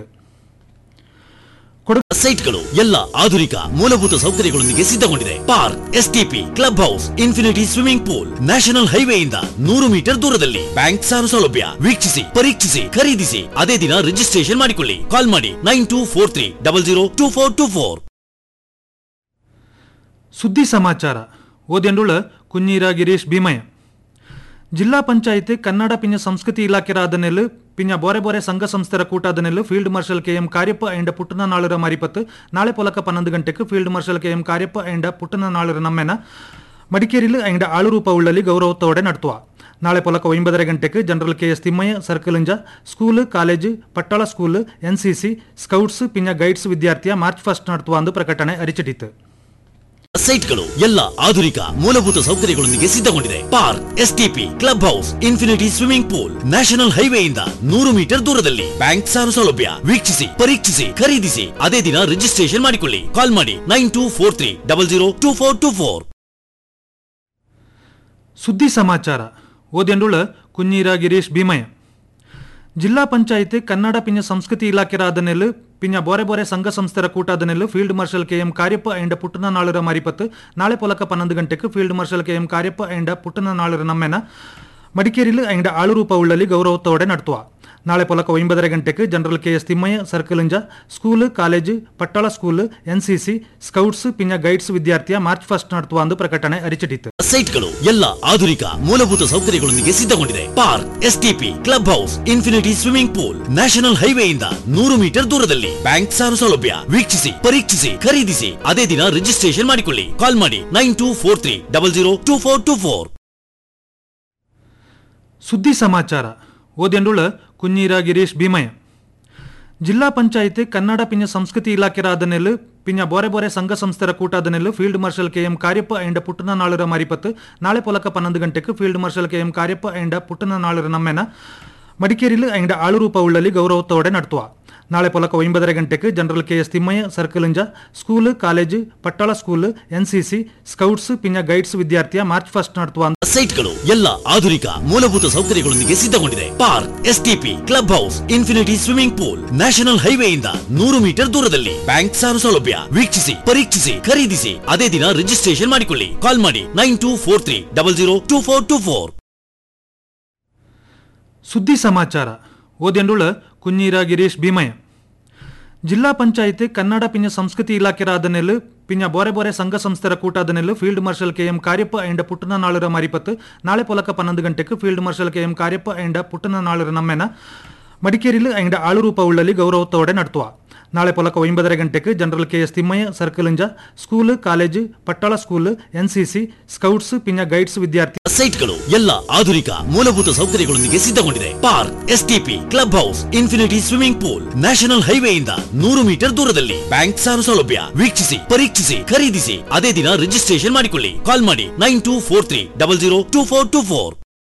ಸೈಟ್ಗಳು ಎಲ್ಲ ಆಧುನಿಕ ಮೂಲಭೂತ ಸೌಕರ್ಯಗಳೊಂದಿಗೆ ಸಿದ್ಧಗೊಂಡಿದೆ park STP club house infinity swimming pool national ಹೈವೇಯಿಂದ ನೂರು ಮೀಟರ್ ದೂರದಲ್ಲಿ ಬ್ಯಾಂಕ್ ಸಾಲ ಸೌಲಭ್ಯ ವೀಕ್ಷಿಸಿ ಪರೀಕ್ಷಿಸಿ ಖರೀದಿಸಿ ಅದೇ ದಿನ ರಿಜಿಸ್ಟ್ರೇಷನ್ ಮಾಡಿಕೊಳ್ಳಿ ಕಾಲ್ ಮಾಡಿ nine two four three double zero two four two four ಸುದ್ದಿ ಸಮಾಚಾರ ಓದೆಂಡುಳ ಕುഞ്ഞീರ ಗಿರೀಶ್ ಭೀಮಯ್ಯ ಜಿಲ್ಲಾ ಪಂಚಾಯಿತಿ ಕನ್ನಡ ಪಿಂಜ ಸಂಸ್ಕೃತಿ ಇಲಾಖೆ ರಾಧನೆಲ್ ಪಿಂಜ ಬೋರೆ ಬೋರೆ ಸಂಘ ಸಂಸ್ಥೆರ ಕೂಟಾದನೆಲ್ field marshal K M Cariappa and ಪುಟ್ಟನ ನಾಳರ ಮಾರಿಪತ್ತು ನಾಳೆ ಪೊಲಕ ಪನ್ನೊಂದು ಗಂಟೆಗೆ field marshal K M Cariappa and ಪುಟ್ಟನ ನಾಳರ ನಮ್ಮೆನ ಮಡಿಕೇರಿಲ್ ಅಂಡ್ ಆಳುರೂಪ ಉಳ್ಳಲ್ಲಿ ಗೌರವತ್ತೋಡೆ ನಡ್ತುವ ನಾಳೆ ಪೊಲಕ ಒಂಬದರ ಗಂಟೆಗೆ general K S Thimmaiah circle ಇಂಜ ಸ್ಕೂಲ್ ಕಾಲೇಜು ಪಟ್ಟಾಳ ಸ್ಕೂಲ್ ಎನ್ಸಿಸಿ ಸ್ಕೌಟ್ಸ್ ಪಿಂಜ ಗೈಡ್ಸ್ ವಿದ್ಯಾರ್ಥಿಯ ಮಾರ್ಚ್ ಫಸ್ಟ್ ನಡ್ತುವ ಅಂದು ಪ್ರಕಟಣೆ ಅರಿಚಿಟಿತು ಸೈಟ್ಗಳು ಎಲ್ಲ ಆಧುನಿಕ ಮೂಲಭೂತ ಸೌಕರ್ಯಗಳೊಂದಿಗೆ ಸಿದ್ಧಗೊಂಡಿದೆ park STP club house infinity swimming pool national ಹೈವೇಯಿಂದ ನೂರು ಮೀಟರ್ ದೂರದಲ್ಲಿ ಬ್ಯಾಂಕ್ ಸಾಲ ಸೌಲಭ್ಯ ವೀಕ್ಷಿಸಿ ಪರೀಕ್ಷಿಸಿ ಖರೀದಿಸಿ ಅದೇ ದಿನ ರಿಜಿಸ್ಟ್ರೇಷನ್ ಮಾಡಿಕೊಳ್ಳಿ ಕಾಲ್ ಮಾಡಿ nine two four three double zero two four two four ಸುದ್ದಿ ಸಮಾಚಾರ ಓದೆಂಡುಳ ಕುഞ്ഞീರ ಗಿರೀಶ್ ಭೀಮಯ್ಯ ಜಿಲ್ಲಾ ಪಂಚಾಯಿತಿ ಕನ್ನಡ ಪಿಂಜ ಸಂಸ್ಕೃತಿ ಇಲಾಖೆ ರಾಧನೆಲ್ ಪಿಂಜ ಬೋರೆ ಬೋರೆ ಸಂಘ ಸಂಸ್ಥೆರ ಕೂಟಾದನೆಲ್ field marshal K M Cariappa and ಪುಟ್ಟನ ನಾಳರ ಮಾರಿಪತ್ತು ನಾಳೆ ಪೊಲಕ ಪನ್ನೊಂದು ಗಂಟೆಗೆ field marshal K M Cariappa and ಪುಟ್ಟನ ನಾಳರ ನಮ್ಮೆನ ಮಡಿಕೇರಿಲ್ ಅಂಡ್ ಆಳುರೂಪ ಉಳ್ಳಲ್ಲಿ ಗೌರವತ್ತೋಡೆ ನಡ್ತುವ ನಾಳೆ ಪೊಲಕ ಒಂಬದರ ಗಂಟೆಗೆ general K S Thimmaiah circle ಇಂಜ ಸ್ಕೂಲ್ ಕಾಲೇಜು ಪಟ್ಟಾಳ ಸ್ಕೂಲ್ ಎನ್ಸಿಸಿ ಸ್ಕೌಟ್ಸ್ ಪಿಂಜ ಗೈಡ್ಸ್ ವಿದ್ಯಾರ್ಥಿಯ ಮಾರ್ಚ್ ಫಸ್ಟ್ ನಡ್ತುವ ಅಂದು ಪ್ರಕಟಣೆ ಅರಿಚಿಟಿತು ಸೈಟ್ಗಳು ಎಲ್ಲ ಆಧುನಿಕ ಮೂಲಭೂತ ಸೌಕರ್ಯಗಳೊಂದಿಗೆ ಸಿದ್ಧಗೊಂಡಿದೆ park STP club house infinity swimming pool national ಹೈವೇಯಿಂದ ನೂರು ಮೀಟರ್ ದೂರದಲ್ಲಿ ಬ್ಯಾಂಕ್ ಸಾಲ ಸೌಲಭ್ಯ ವೀಕ್ಷಿಸಿ ಪರೀಕ್ಷಿಸಿ ಖರೀದಿಸಿ ಅದೇ ದಿನ ರಿಜಿಸ್ಟ್ರೇಷನ್ ಮಾಡಿಕೊಳ್ಳಿ ಕಾಲ್ ಮಾಡಿ nine two four three double zero two four two four ಸುದ್ದಿ ಸಮಾಚಾರ ಓದೆಂಡುಳ ಕುഞ്ഞീರ ಗಿರೀಶ್ ಭೀಮಯ್ಯ ಜಿಲ್ಲಾ ಪಂಚಾಯಿತಿ ಕನ್ನಡ ಪಿಂಜ ಸಂಸ್ಕೃತಿ ಇಲಾಖೆ ರಾಧನೆಲ್ ಪಿಂಜ ಬೋರೆ ಬೋರೆ ಸಂಘ ಸಂಸ್ಥೆರ ಕೂಟಾದನೆಲ್ field marshal K M Cariappa and ಪುಟ್ಟನ ನಾಳರ ಮಾರಿಪತ್ತು ನಾಳೆ ಪೊಲಕ ಪನ್ನೊಂದು ಗಂಟೆಗೆ field marshal K M Cariappa and ಪುಟ್ಟನ ನಾಳರ ನಮ್ಮೆನ ಮಡಿಕೇರಿಲ್ ಅಂಡ್ ಆಳುರೂಪ ಉಳ್ಳಲ್ಲಿ ಗೌರವತ್ತೋಡೆ ನಡ್ತುವ ನಾಳೆ ಪೊಲಕ ಒಂಬದರ ಗಂಟೆಗೆ general K S Thimmaiah circle ಇಂಜ ಸ್ಕೂಲ್ ಕಾಲೇಜು ಪಟ್ಟಾಳ ಸ್ಕೂಲ್ ಎನ್ಸಿಸಿ ಸ್ಕೌಟ್ಸ್ ಪಿಂಜ ಗೈಡ್ಸ್ ವಿದ್ಯಾರ್ಥಿಯ ಮಾರ್ಚ್ ಫಸ್ಟ್ ನಡ್ತುವ ಸೈಟ್ಗಳು ಎಲ್ಲ ಆಧುನಿಕ ಮೂಲಭೂತ ಸೌಕರ್ಯಗಳೊಂದಿಗೆ ಸಿದ್ಧಗೊಂಡಿದೆ park STP club house infinity swimming pool national ಹೈವೇಯಿಂದ ನೂರು ಮೀಟರ್ ದೂರದಲ್ಲಿ ಬ್ಯಾಂಕ್ ಸಾಲ ಸೌಲಭ್ಯ ವೀಕ್ಷಿಸಿ ಪರೀಕ್ಷಿಸಿ ಖರೀದಿಸಿ ಅದೇ ದಿನ ರಿಜಿಸ್ಟ್ರೇಷನ್ ಮಾಡಿಕೊಳ್ಳಿ ಕಾಲ್ ಮಾಡಿ nine two four three double zero two four two four ಸುದ್ದಿ ಸಮಾಚಾರ ಓದೆಂಡುಳ ಕುഞ്ഞീರ ಗಿರೀಶ್ ಭೀಮಯ್ಯ ಜಿಲ್ಲಾ ಪಂಚಾಯಿತಿ ಕನ್ನಡ ಪಿಂಜ ಸಂಸ್ಕೃತಿ ಇಲಾಖೆ ರಾಧನೆಲ್ ಪಿಂಜ ಬೋರೆ ಬೋರೆ ಸಂಘ ಸಂಸ್ಥೆರ ಕೂಟಾದನೆಲ್ field marshal K M Cariappa and ಪುಟ್ಟನ ನಾಳರ ಮಾರಿಪತ್ತು ನಾಳೆ ಪೊಲಕ ಪನ್ನೊಂದು ಗಂಟೆಗೆ field marshal K M Cariappa and ಪುಟ್ಟನ ನಾಳರ ನಮ್ಮೆನ ಮಡಿಕೇರಿಲ್ ಅಂಡ್ ಆಳುರೂಪ ಉಳ್ಳಲ್ಲಿ ಗೌರವತ್ತೋಡೆ ನಡ್ತುವ ನಾಳೆ ಪೊಲಕ ಒಂಬದರ ಗಂಟೆಗೆ general K S Thimmaiah circle ಇಂಜ ಸ್ಕೂಲ್ ಕಾಲೇಜು ಪಟ್ಟಾಳ ಸ್ಕೂಲ್ ಎನ್ಸಿಸಿ ಸ್ಕೌಟ್ಸ್ ಪಿಂಜ ಗೈಡ್ಸ್ ವಿದ್ಯಾರ್ಥಿ ಸೈಟ್ಗಳು ಎಲ್ಲ ಆಧುನಿಕ ಮೂಲಭೂತ ಸೌಕರ್ಯಗಳೊಂದಿಗೆ ಸಿದ್ಧಗೊಂಡಿದೆ park STP club house infinity swimming pool national ಹೈವೇಯಿಂದ ನೂರು ಮೀಟರ್ ದೂರದಲ್ಲಿ ಬ್ಯಾಂಕ್ ಸಾಲ ಸೌಲಭ್ಯ ವೀಕ್ಷಿಸಿ ಪರೀಕ್ಷಿಸಿ ಖರೀದಿಸಿ ಅದೇ ದಿನ ರಿಜಿಸ್ಟ್ರೇಷನ್ ಮಾಡಿಕೊಳ್ಳಿ ಕಾಲ್ ಮಾಡಿ nine two four three double zero two four two four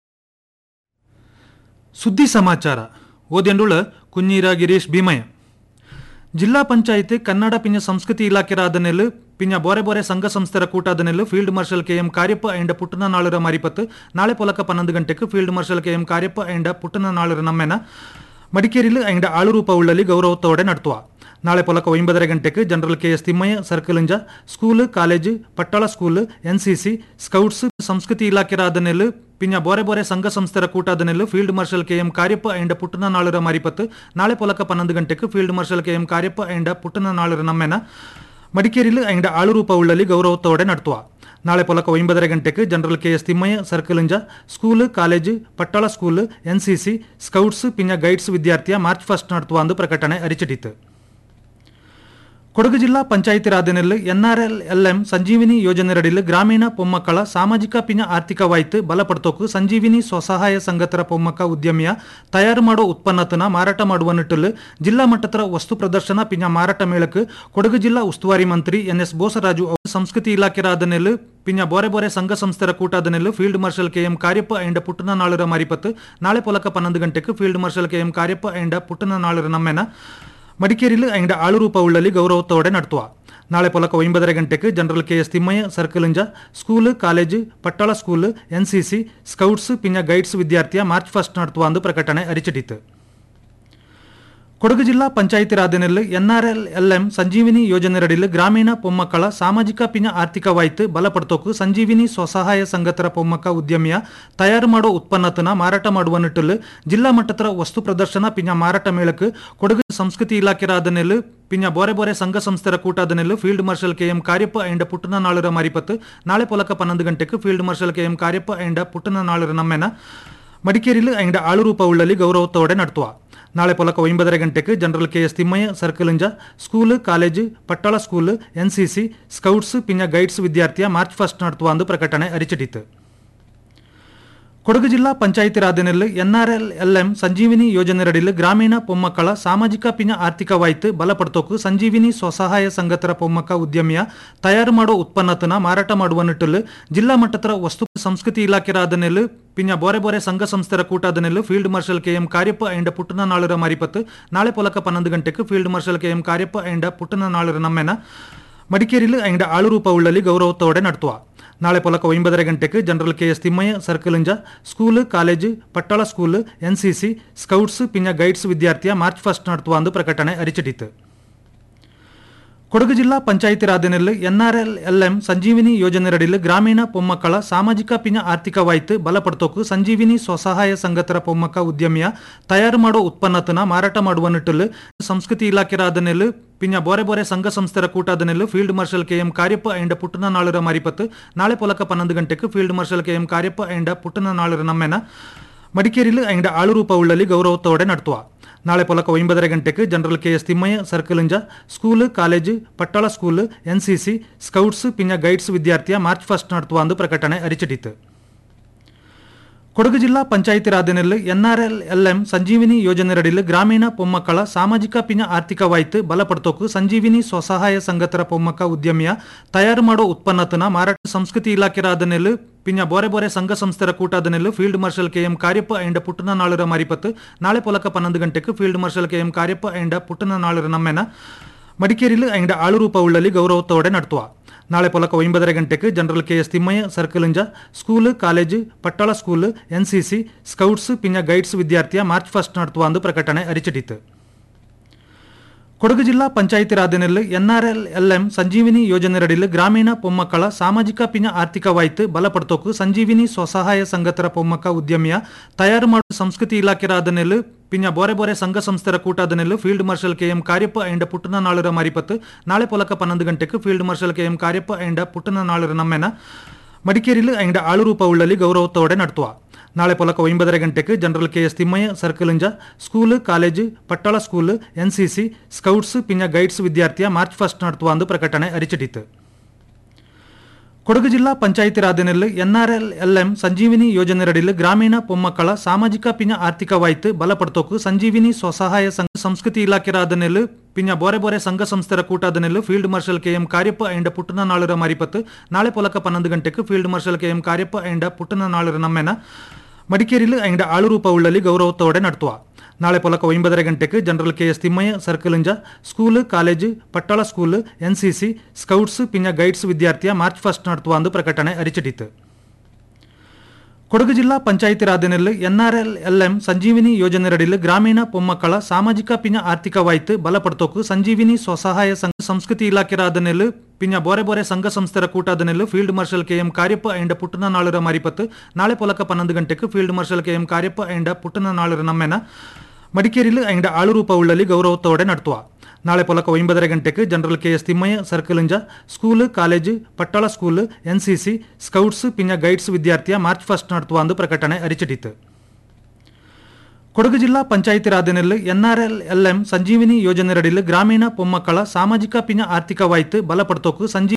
ಸುದ್ದಿ ಸಮಾಚಾರ ಓದೆಂಡುಳ ಕುഞ്ഞീರ ಗಿರೀಶ್ ಭೀಮಯ್ಯ ಜಿಲ್ಲಾ ಪಂಚಾಯಿತಿ ಕನ್ನಡ ಪಿಂಜ ಸಂಸ್ಕೃತಿ ಇಲಾಖೆ ರಾಧನೆಲ್ ಪಿಂಜ ಬೋರೆ ಬೋರೆ ಸಂಘ ಸಂಸ್ಥೆರ ಕೂಟಾದನೆಲ್ field marshal K M Cariappa and ಪುಟ್ಟನ ನಾಳರ ಮಾರಿಪತ್ತು ನಾಳೆ ಪೊಲಕ ಪನ್ನೊಂದು ಗಂಟೆಗೆ field marshal K M Cariappa and ಪುಟ್ಟನ ನಾಳರ ನಮ್ಮೆನ ಮಡಿಕೇರಿಲ್ ಅಂಡ್ ಆಳುರೂಪ ಉಳ್ಳಲ್ಲಿ ಗೌರವತ್ತೋಡೆ ನಡ್ತುವ ನಾಳೆ ಪೊಲಕ ಒಂಬದರ ಗಂಟೆಗೆ general K S Thimmaiah circle ಇಂಜ ಸ್ಕೂಲ್ ಕಾಲೇಜು ಪಟ್ಟಾಳ ಸ್ಕೂಲ್ ಎನ್ಸಿಸಿ ಸ್ಕೌಟ್ಸ್ ಸಂಸ್ಕೃತಿ ಇಲಾಖೆ ರಾಧನೆಲ್ ಪಿಂಜ ಬೋರೆ ಬೋರೆ ಸಂಘ ಸಂಸ್ಥೆರ ಕೂಟಾದನೆಲ್ field marshal K M Cariappa and ಪುಟ್ಟನ ನಾಳರ ಮಾರಿಪತ್ತು ನಾಳೆ ಪೊಲಕ ಪನ್ನೊಂದು ಗಂಟೆಗೆ field marshal K M Cariappa and ಪುಟ್ಟನ ನಾಳರ ನಮ್ಮೆನ ಮಡಿಕೇರಿಲ್ ಅಂಡ್ ಆಳುರೂಪ ಉಳ್ಳಲ್ಲಿ ಗೌರವತ್ತೋಡೆ ನಡ್ತುವ ನಾಳೆ ಪೊಲಕ ಒಂಬದರ ಗಂಟೆಗೆ general K S Thimmaiah circle ಇಂಜ ಸ್ಕೂಲ್ ಕಾಲೇಜು ಪಟ್ಟಾಳ ಸ್ಕೂಲ್ ಎನ್ಸಿಸಿ ಸ್ಕೌಟ್ಸ್ ಪಿಂಜ ಗೈಡ್ಸ್ ವಿದ್ಯಾರ್ಥಿಯ ಮಾರ್ಚ್ ಫಸ್ಟ್ ನಡ್ತುವ ಅಂದು ಪ್ರಕಟಣೆ ಅರಿಚಿಟಿತು ಕೊಡಗು ಜಿಲ್ಲಾ ಪಂಚಾಯಿತಿ ರಾಧನೆಲ್ ಎನ್ಆರ್ಎಲ್ ಎಲ್ಎಂ ಸಂಜೀವಿನಿ ಯೋಜನೆಯಡಿಲ್ ಗ್ರಾಮೀಣ ಪೊಮ್ಮಕ್ಕಳ ಸಾಮಾಜಿಕ ಪಿನ ಆರ್ಥಿಕವಾಯ್ತು ಬಲಪಡ್ತೋಕು ಸಂಜೀವಿನಿ ಸ್ವಸಹಾಯ ಸಂಘತರ ಪೊಮ್ಮಕ್ಕ ಉದ್ಯಮಿಯ ತಯಾರು ಮಾಡೋ ಉತ್ಪನ್ನತನ ಮಾರಾಟ ಮಾಡುವ ನಿಟ್ಟಲ್ಲಿ ಜಿಲ್ಲಾ ಮಟ್ಟದ ವಸ್ತು ಪ್ರದರ್ಶನ ಪಿನ ಮಾರಾಟ ಮೇಳಕ್ಕೆ ಕೊಡಗು ಜಿಲ್ಲಾ ಉಸ್ತುವಾರಿ ಮಂತ್ರಿ ಎನ್ ಎಸ್ ಬೋಸರಾಜು ಅವರು ಸಂಸ್ಕೃತಿ ಇಲಾಖೆ ರಾಧನೆಲ್ ಪಿನ ಬೋರೆ ಬೋರೆ ಸಂಘ ಸಂಸ್ಥೆರ ಕೂಟಾದನೆಲ್ field marshal K M Cariappa and ಪುಟ್ಟನ ನಾಳರ ಮಾರಿಪತ್ತು ನಾಳೆ ಪೊಲಕ ಪನ್ನೊಂದು ಗಂಟೆಗೆ field marshal K M Cariappa and ಪುಟ್ಟನ ನಾಳರ ನಮ್ಮೆನ ಮಡಿಕೇರಿಲ್ ಅಂಡ್ ಆಳುರೂಪ ಉಳ್ಳಲ್ಲಿ ಗೌರವತ್ತೋಡೆ ನಡ್ತುವ ನಾಳೆ ಪೊಲಕ ಒಂಬದರ ಗಂಟೆಗೆ general K S Thimmaiah circle ಇಂಜ ಸ್ಕೂಲ್ ಕಾಲೇಜು ಪಟ್ಟಾಳ ಸ್ಕೂಲ್ ಎನ್ಸಿಸಿ ಸ್ಕೌಟ್ಸ್ ಪಿಂಜ ಗೈಡ್ಸ್ ವಿದ್ಯಾರ್ಥಿಯ ಮಾರ್ಚ್ ಫಸ್ಟ್ ನಡ್ತುವ ಅಂದು ಪ್ರಕಟಣೆ ಅರಿಚಿಟಿತು ಕೊಡಗು ಜಿಲ್ಲಾ ಪಂಚಾಯಿತಿ ರಾಧನೆಯಲ್ಲಿ ಎನ್ಆರ್ಎಲ್ ಎಲ್ಎಂ ಸಂಜೀವಿನಿ ಯೋಜನೆಯಡಿಯಲ್ಲಿ ಗ್ರಾಮೀಣ ಪೊಮ್ಮಕ್ಕಳ ಸಾಮಾಜಿಕ ಪಿನ ಆರ್ಥಿಕವಾಯ್ತು ಬಲಪಡ್ತೋಕು ಸಂಜೀವಿನಿ ಸ್ವಸಹಾಯ ಸಂಘತರ ಪೊಮ್ಮಕ್ಕ ಉದ್ಯಮಿಯ ತಯಾರು ಮಾಡೋ ಉತ್ಪನ್ನತನ ಮಾರಾಟ ಮಾಡುವ ನಿಟ್ಟಲ್ಲಿ ಜಿಲ್ಲಾ ಮಟ್ಟದ ವಸ್ತು ಪ್ರದರ್ಶನ ಪಿನ ಮಾರಾಟ ಮೇಳಕ್ಕೆ ಕೊಡಗು ಸಂಸ್ಕೃತಿ ಇಲಾಖೆ ರಾಧನೆಯಲ್ಲಿ ಪಿನ ಬೋರೆ ಬೋರೆ ಸಂಘ ಸಂಸ್ಥೆರ ಕೂಟಾದನೆಲ್ಲು field marshal K M Cariappa and ಪುಟ್ಟನ ನಾಳರ ಮಾರಿಪತ್ತು ನಾಳೆ ಪೊಲಕ ಪನ್ನೊಂದು ಗಂಟೆಗೆ field marshal K M Cariappa and ಪುಟ್ಟನ ನಾಳರ ನಮ್ಮೆನ ಮಡಿಕೇರಿಯಲ್ಲಿ ಅಂಡ್ ಆಳು ರೂಪ ಉಳ್ಳಲ್ಲಿ ಗೌರವತ್ತೋಡೆ ನಡ್ತುವ ನಾಳೆ ಪೊಲಕ ಒಂಬತ್ತര ಗಂಟೆಗೆ ಜನರಲ್ ಕೆ ಎಸ್ ತಿಮ್ಮಯ್ಯ ಸರ್ಕಲ್ಂಜ ಸ್ಕೂಲ್ ಕಾಲೇಜು ಪಟ್ಟಾಳ ಸ್ಕೂಲ್ ಎನ್ಸಿಸಿ ಸ್ಕೌಟ್ಸ್ ಪಿನ್ನ ಗೈಡ್ಸ್ ವಿದ್ಯಾರ್ಥಿಯ ಮಾರ್ಚ್ ಫಸ್ಟ್ ನಡ್ತುವ ಅಂದು ಪ್ರಕಟಣೆ ಅರಿಚಿಟಿತು ಕೊಡಗು ಜಿಲ್ಲಾ ಪಂಚಾಯಿತಿ ರಾಧನೆಯಲ್ಲಿ ಎನ್ಆರ್ಎಲ್ ಎಲ್ಎಂ ಸಂಜೀವಿನಿ ಯೋಜನೆಯಡಿಯಲ್ಲಿ ಗ್ರಾಮೀಣ ಪೊಮ್ಮಕ್ಕಳ ಸಾಮಾಜಿಕ ಪಿನ ಆರ್ಥಿಕವಾಯ್ತು ಬಲಪಡ್ತೋಕು ಸಂಜೀವಿನಿ ಸ್ವಸಹಾಯ ಸಂಘತರ ಪೊಮ್ಮಕ್ಕ ಉದ್ಯಮಿಯ ತಯಾರು ಮಾಡೋ ಉತ್ಪನ್ನತನ ಮಾರಾಟ ಮಾಡುವ ನಿಟ್ಟಲ್ಲಿ ಜಿಲ್ಲಾ ಮಟ್ಟದ ವಸ್ತು ಸಂಸ್ಕೃತಿ ಇಲಾಖೆ ರಾಧನೆಯಲ್ಲಿ ಪಿನ್ನ ಬೋರೆ ಬೋರೆ ಸಂಘ ಸಂಸ್ಥೆರ ಕೂಟಾದನೆಲ್ಲು field marshal K M Cariappa and ಪುಟ್ಟನ ನಾಳರ ಮಾರಿಪತ್ತು ನಾಳೆ ಪೊಲಕ ಪನ್ನೊಂದು ಗಂಟೆಗೆ field marshal K M Cariappa and ಪುಟ್ಟನ ನಾಳರ ನಮ್ಮೆನ ಮಡಿಕೇರಿಯಲ್ಲಿ ಅಂಡ್ ಆಳು ರೂಪ ಉಳ್ಳಲ್ಲಿ ಗೌರವತ್ತೋಡೆ ನಡ್ತುವ ನಾಳೆ ಪೊಲಕ ಒಂಬತ್ತರ ಗಂಟೆಗೆ ಜನರಲ್ ಕೆ ಎಸ್ ತಿಮ್ಮಯ್ಯ ಸರ್ಕಲ್ಂಜ ಸ್ಕೂಲ್ ಕಾಲೇಜು ಪಟ್ಟಾಳ ಸ್ಕೂಲ್ ಎನ್ಸಿಸಿ ಸ್ಕೌಟ್ಸ್ ಪಿನ್ನ ಗೈಡ್ಸ್ ವಿದ್ಯಾರ್ಥಿಯ ಮಾರ್ಚ್ ಫಸ್ಟ್ ನಡ್ತುವ ಅಂದು ಪ್ರಕಟಣೆ ಅರಿಚಿಟಿತು ಕೊಡಗು ಜಿಲ್ಲಾ ಪಂಚಾಯಿತಿ ರಾಧನೆಯಲ್ಲಿ ಎನ್ಆರ್ಎಲ್ ಎಲ್ಎಂ ಸಂಜೀವಿನಿ ಯೋಜನೆಯಡಿಯಲ್ಲಿ ಗ್ರಾಮೀಣ ಪೊಮ್ಮಕ್ಕಳ ಸಾಮಾಜಿಕ ಪಿನ ಆರ್ಥಿಕವಾಯ್ತು ಬಲಪಡ್ತೋಕು ಸಂಜೀವಿನಿ ಸ್ವಸಹಾಯ ಸಂಘತರ ಪೊಮ್ಮಕ್ಕ ಉದ್ಯಮಿಯ ತಯಾರು ಮಾಡೋ ಉತ್ಪನ್ನತನ ಮಾರಾಟ ಮಾಡುವ ನಿಟ್ಟಲ್ಲಿ ಸಂಸ್ಕೃತಿ ಇಲಾಖೆ ರಾಧನೆಯಲ್ಲಿ ಪಿನ್ನ ಬೋರೆ ಬೋರೆ ಸಂಘ ಸಂಸ್ಥೆರ ಕೂಟಾದನೆಲ್ಲು field marshal K M Cariappa and ಪುಟ್ಟನ ನಾಳರ ಮಾರಿಪತ್ತು ನಾಳೆ ಪೊಲಕ ಪನ್ನೊಂದು ಗಂಟೆಗೆ field marshal K M Cariappa and ಪುಟ್ಟನ ನಾಳರ ನಮ್ಮೆನ ಮಡಿಕೇರಿಯಲ್ಲಿ ಅಂಡ್ ಆಳು ರೂಪ ಉಳ್ಳಲ್ಲಿ ಗೌರವತ್ತೋಡೆ ನಡ್ತುವ ನಾಳೆ ಪೊಲಕ ಒಂಬತ್ತರ ಗಂಟೆಗೆ ಜನರಲ್ ಕೆ ಎಸ್ ತಿಮ್ಮಯ್ಯ ಸರ್ಕಲ್ಂಜ ಸ್ಕೂಲ್ ಕಾಲೇಜು ಪಟ್ಟಾಳ ಸ್ಕೂಲ್ ಎನ್ಸಿಸಿ ಸ್ಕೌಟ್ಸ್ ಪಿನ್ನ ಗೈಡ್ಸ್ ವಿದ್ಯಾರ್ಥಿಯ ಮಾರ್ಚ್ ಫಸ್ಟ್ ನಡ್ತುವ ಅಂದು ಪ್ರಕಟಣೆ ಅರಿಚಿಟಿತು ಕೊಡಗು ಜಿಲ್ಲಾ ಪಂಚಾಯಿತಿ ರಾಧನೆಯಲ್ಲಿ ಎನ್ಆರ್ಎಲ್ ಎಲ್ಎಂ ಸಂಜೀವಿನಿ ಯೋಜನೆಯಡಿಯಲ್ಲಿ ಗ್ರಾಮೀಣ ಪೊಮ್ಮಕ್ಕಳ ಸಾಮಾಜಿಕ ಪಿನ ಆರ್ಥಿಕವಾಯ್ತು ಬಲಪಡ್ತೋಕು ಸಂಜೀವಿನಿ ಸ್ವಸಹಾಯ ಸಂಘತರ ಪೊಮ್ಮಕ್ಕ ಉದ್ಯಮಿಯ ತಯಾರು ಮಾಡೋ ಉತ್ಪನ್ನತನ ಮಾರಾಟ ಸಂಸ್ಕೃತಿ ಇಲಾಖೆ ರಾಧನೆಯಲ್ಲಿ ಪಿನ್ನ ಬೋರೆ ಬೋರೆ ಸಂಘ ಸಂಸ್ಥೆರ ಕೂಟಾದನೆಲ್ಲು field marshal K M Cariappa and ಪುಟ್ಟನ ನಾಳರ ಮಾರಿಪತ್ತು ನಾಳೆ ಪೊಲಕ ಪನ್ನೊಂದು ಗಂಟೆಗೆ field marshal K M Cariappa and ಪುಟ್ಟನ ನಾಳರ ನಮ್ಮೆನ ಮಡಿಕೇರಿಯಲ್ಲಿ ಅಂಡ್ ಆಳು ರೂಪ ಉಳ್ಳಲ್ಲಿ ಗೌರವತ್ತೋಡೆ ನಡ್ತುವ ನಾಳೆ ಪೊಲಕ ಒಂಬತ್ತರ ಗಂಟೆಗೆ ಜನರಲ್ ಕೆ ಎಸ್ ತಿಮ್ಮಯ್ಯ ಸರ್ಕಲ್ಂಜ ಸ್ಕೂಲ್ ಕಾಲೇಜು ಪಟ್ಟಾಳ ಸ್ಕೂಲ್ ಎನ್ಸಿಸಿ ಸ್ಕೌಟ್ಸ್ ಪಿನ್ನ ಗೈಡ್ಸ್ ವಿದ್ಯಾರ್ಥಿಯ ಮಾರ್ಚ್ ಫಸ್ಟ್ ನಡ್ತುವ ಅಂದು ಪ್ರಕಟಣೆ ಅರಿಚಿಟಿತು ಕೊಡಗು ಜಿಲ್ಲಾ ಪಂಚಾಯಿತಿ ರಾಧನೆಯಲ್ಲಿ ಎನ್ಆರ್ಎಲ್ ಎಲ್ಎಂ ಸಂಜೀವಿನಿ ಯೋಜನೆಯಡಿಯಲ್ಲಿ ಗ್ರಾಮೀಣ ಪೊಮ್ಮಕ್ಕಳ ಸಾಮಾಜಿಕ ಪಿನ ಆರ್ಥಿಕವಾಯ್ತು ಬಲಪಡ್ತೋಕು ಸಂಜೀವಿನಿ ಸ್ವಸಹಾಯ ಸಂಘತರ ಪೊಮ್ಮಕ್ಕ ಉದ್ಯಮಿಯ ತಯಾರು ಮಾಡೋ ಸಂಸ್ಕೃತಿ ಇಲಾಖೆ ರಾಧನೆಯಲ್ಲಿ ಪಿನ್ನ ಬೋರೆ ಬೋರೆ ಸಂಘ ಸಂಸ್ಥೆರ ಕೂಟಾದನೆಲ್ಲು field marshal K M Cariappa and ಪುಟ್ಟನ ನಾಳರ ಮಾರಿಪತ್ತು ನಾಳೆ ಪೊಲಕ ಪನ್ನೊಂದು ಗಂಟೆಗೆ field marshal K M Cariappa and ಪುಟ್ಟನ ನಾಳರ ನಮ್ಮೆನ ಮಡಿಕೇರಿಯಲ್ಲಿ ಅಂಡ್ ಆಳು ರೂಪ ಉಳ್ಳಲ್ಲಿ ಗೌರವತ್ತೋಡೆ ನಡ್ತುವ ನಾಳೆ ಪೊಲಕ ಒಂಬತ್ತರ ಗಂಟೆಗೆ ಜನರಲ್ ಕೆ ಎಸ್ ತಿಮ್ಮಯ್ಯ ಸರ್ಕಲ್ಂಜ ಸ್ಕೂಲ್ ಕಾಲೇಜು ಪಟ್ಟಾಳ ಸ್ಕೂಲ್ ಎನ್ಸಿಸಿ ಸ್ಕೌಟ್ಸ್ ಪಿನ್ನ ಗೈಡ್ಸ್ ವಿದ್ಯಾರ್ಥಿಯ ಮಾರ್ಚ್ ಫಸ್ಟ್ ನಡ್ತುವ ಅಂದು ಪ್ರಕಟಣೆ ಅರಿಚಿಟಿತು ಕೊಡಗು ಜಿಲ್ಲಾ ಪಂಚಾಯಿತಿ ರಾಧನೆಯಲ್ಲಿ ಎನ್ಆರ್ಎಲ್ ಎಲ್ಎಂ ಸಂಜೀವಿನಿ ಯೋಜನೆಯಡಿಯಲ್ಲಿ ಗ್ರಾಮೀಣ ಪೊಮ್ಮಕ್ಕಳ ಸಾಮಾಜಿಕ ಪಿನ ಆರ್ಥಿಕವಾಯ್ತು ಬಲಪಡ್ತೋಕು ಸಂಜೀವಿನಿ ಸ್ವಸಹಾಯ ಸಂಘ ಸಂಸ್ಕೃತಿ ಇಲಾಖೆ ರಾಧನೆಯಲ್ಲಿ ಪಿನ್ನ ಬೋರೆ ಬೋರೆ ಸಂಘ ಸಂಸ್ಥೆರ ಕೂಟಾದನೆಲ್ಲು field marshal K M Cariappa and ಪುಟ್ಟನ ನಾಳರ ಮಾರಿಪತ್ತು ನಾಳೆ ಪೊಲಕ ಪನ್ನೊಂದು ಗಂಟೆಗೆ field marshal K M Cariappa and ಪುಟ್ಟನ ನಾಳರ ನಮ್ಮೆನ ಮಡಿಕೇರಿಯಲ್ಲಿ ಅಂಡ್ ಆಳು ರೂಪ ಉಳ್ಳಲ್ಲಿ ಗೌರವತ್ತೋಡೆ ನಡ್ತುವ ನಾಳೆ ಪೊಲಕ ಒಂಬತ್ತರ ಗಂಟೆಗೆ ಜನರಲ್ ಕೆ ಎಸ್ ತಿಮ್ಮಯ್ಯ ಸರ್ಕಲ್ಂಜ ಸ್ಕೂಲ್ ಕಾಲೇಜು ಪಟ್ಟಾಳ ಸ್ಕೂಲ್ ಎನ್ಸಿಸಿ ಸ್ಕೌಟ್ಸ್ ಪಿನ್ನ ಗೈಡ್ಸ್ ವಿದ್ಯಾರ್ಥಿಯ ಮಾರ್ಚ್ ಫಸ್ಟ್ ನಡ್ತುವ ಅಂದು ಪ್ರಕಟಣೆ ಅರಿಚಿಟಿತು ಕೊಡಗು ಜಿಲ್ಲಾ ಪಂಚಾಯಿತಿ ರಾಧನೆಯಲ್ಲಿ ಎನ್ಆರ್ಎಲ್ ಎಲ್ಎಂ ಸಂಜೀವಿನಿ ಯೋಜನೆಯಡಿಯಲ್ಲಿ ಗ್ರಾಮೀಣ ಪೊಮ್ಮಕ್ಕಳ ಸಾಮಾಜಿಕ ಪಿನ ಆರ್ಥಿಕವಾಯ್ತು ಬಲಪಡ್ತೋಕು ಸಂಜೀವಿನಿ ಸ್ವಸಹಾಯ ಸಂಘ ಸಂಸ್ಕೃತಿ ಇಲಾಖೆ ರಾಧನೆಲ್ಲು ಪಿನ್ನ ಬೋರೆ ಬೋರೆ ಸಂಘ ಸಂಸ್ಥೆರ ಕೂಟಾದನೆಲ್ಲು field marshal K M Cariappa and ಪುಟ್ಟನ ನಾಳರ ಮಾರಿಪತ್ತು ನಾಳೆ ಪೊಲಕ ಪನ್ನೊಂದು ಗಂಟೆಗೆ field marshal K M Cariappa and ಪುಟ್ಟನ ನಾಳರ ನಮ್ಮೆನ ಮಡಿಕೇರಿಯಲ್ಲಿ ಅಂಡ್ ಆಳು ರೂಪ ಉಳ್ಳಲ್ಲಿ ಗೌರವತ್ತೋಡೆ ನಡ್ತುವ ನಾಳೆ ಪೊಲಕ ಒಂಬತ್ತರ ಗಂಟೆಗೆ ಜನರಲ್ ಕೆ ಎಸ್ ತಿಮ್ಮಯ್ಯ ಸರ್ಕಲ್ಂಜ ಸ್ಕೂಲ್ ಕಾಲೇಜು ಪಟ್ಟಾಳ ಸ್ಕೂಲ್ ಎನ್ಸಿಸಿ ಸ್ಕೌಟ್ಸ್ ಪಿನ್ನ ಗೈಡ್ಸ್ ವಿದ್ಯಾರ್ಥಿಯ ಮಾರ್ಚ್ ಫಸ್ಟ್ ನಡ್ತುವ ಅಂದು ಪ್ರಕಟಣೆ ಅರಿಚಿಟಿತು ಕೊಡಗು ಜಿಲ್ಲಾ ಪಂಚಾಯಿತಿ ರಾಧನೆಯಲ್ಲಿ ಎನ್ಆರ್ಎಲ್ ಎಲ್ಎಂ ಸಂಜೀವಿನಿ ಯೋಜನೆಯಡಿಯಲ್ಲಿ ಗ್ರಾಮೀಣ ಪೊಮ್ಮಕ್ಕಳ ಸಾಮಾಜಿಕ ಪಿನ ಆರ್ಥಿಕವಾಯ್ತು ಬಲಪಡ್ತೋಕು ಸಂಜೀವಿನಿ